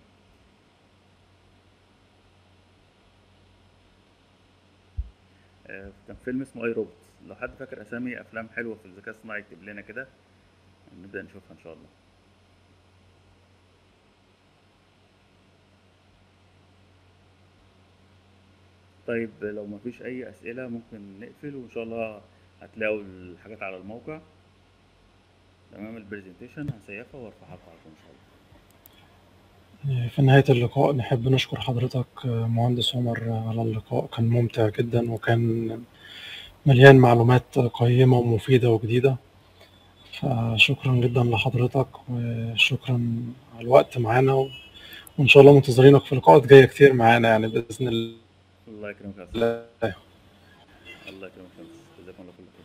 آه، كان فيلم اسمه اي روبوت لو حد فاكر اسامي افلام حلوه في الذكاء الصناعي يكتب لنا كده نبدا نشوفها ان شاء الله طيب لو مفيش اي اسئله ممكن نقفل وان شاء الله هتلاقوا الحاجات على الموقع تمام البرزنتيشن هسيفها وارفعها لكم على طول ان شاء الله في نهاية اللقاء نحب نشكر حضرتك آه، مهندس عمر آه، على اللقاء كان ممتع جدا وكان مليان معلومات قيمة ومفيدة وجديدة فشكرا جدا لحضرتك وشكرا على الوقت معانا و- وإن شاء الله منتظرينك في لقاءات جاية كتير معانا يعني بإذن الله يكرمك يا أستاذ. الله الله يكرمك يا أستاذ. جزاكم الله كل خير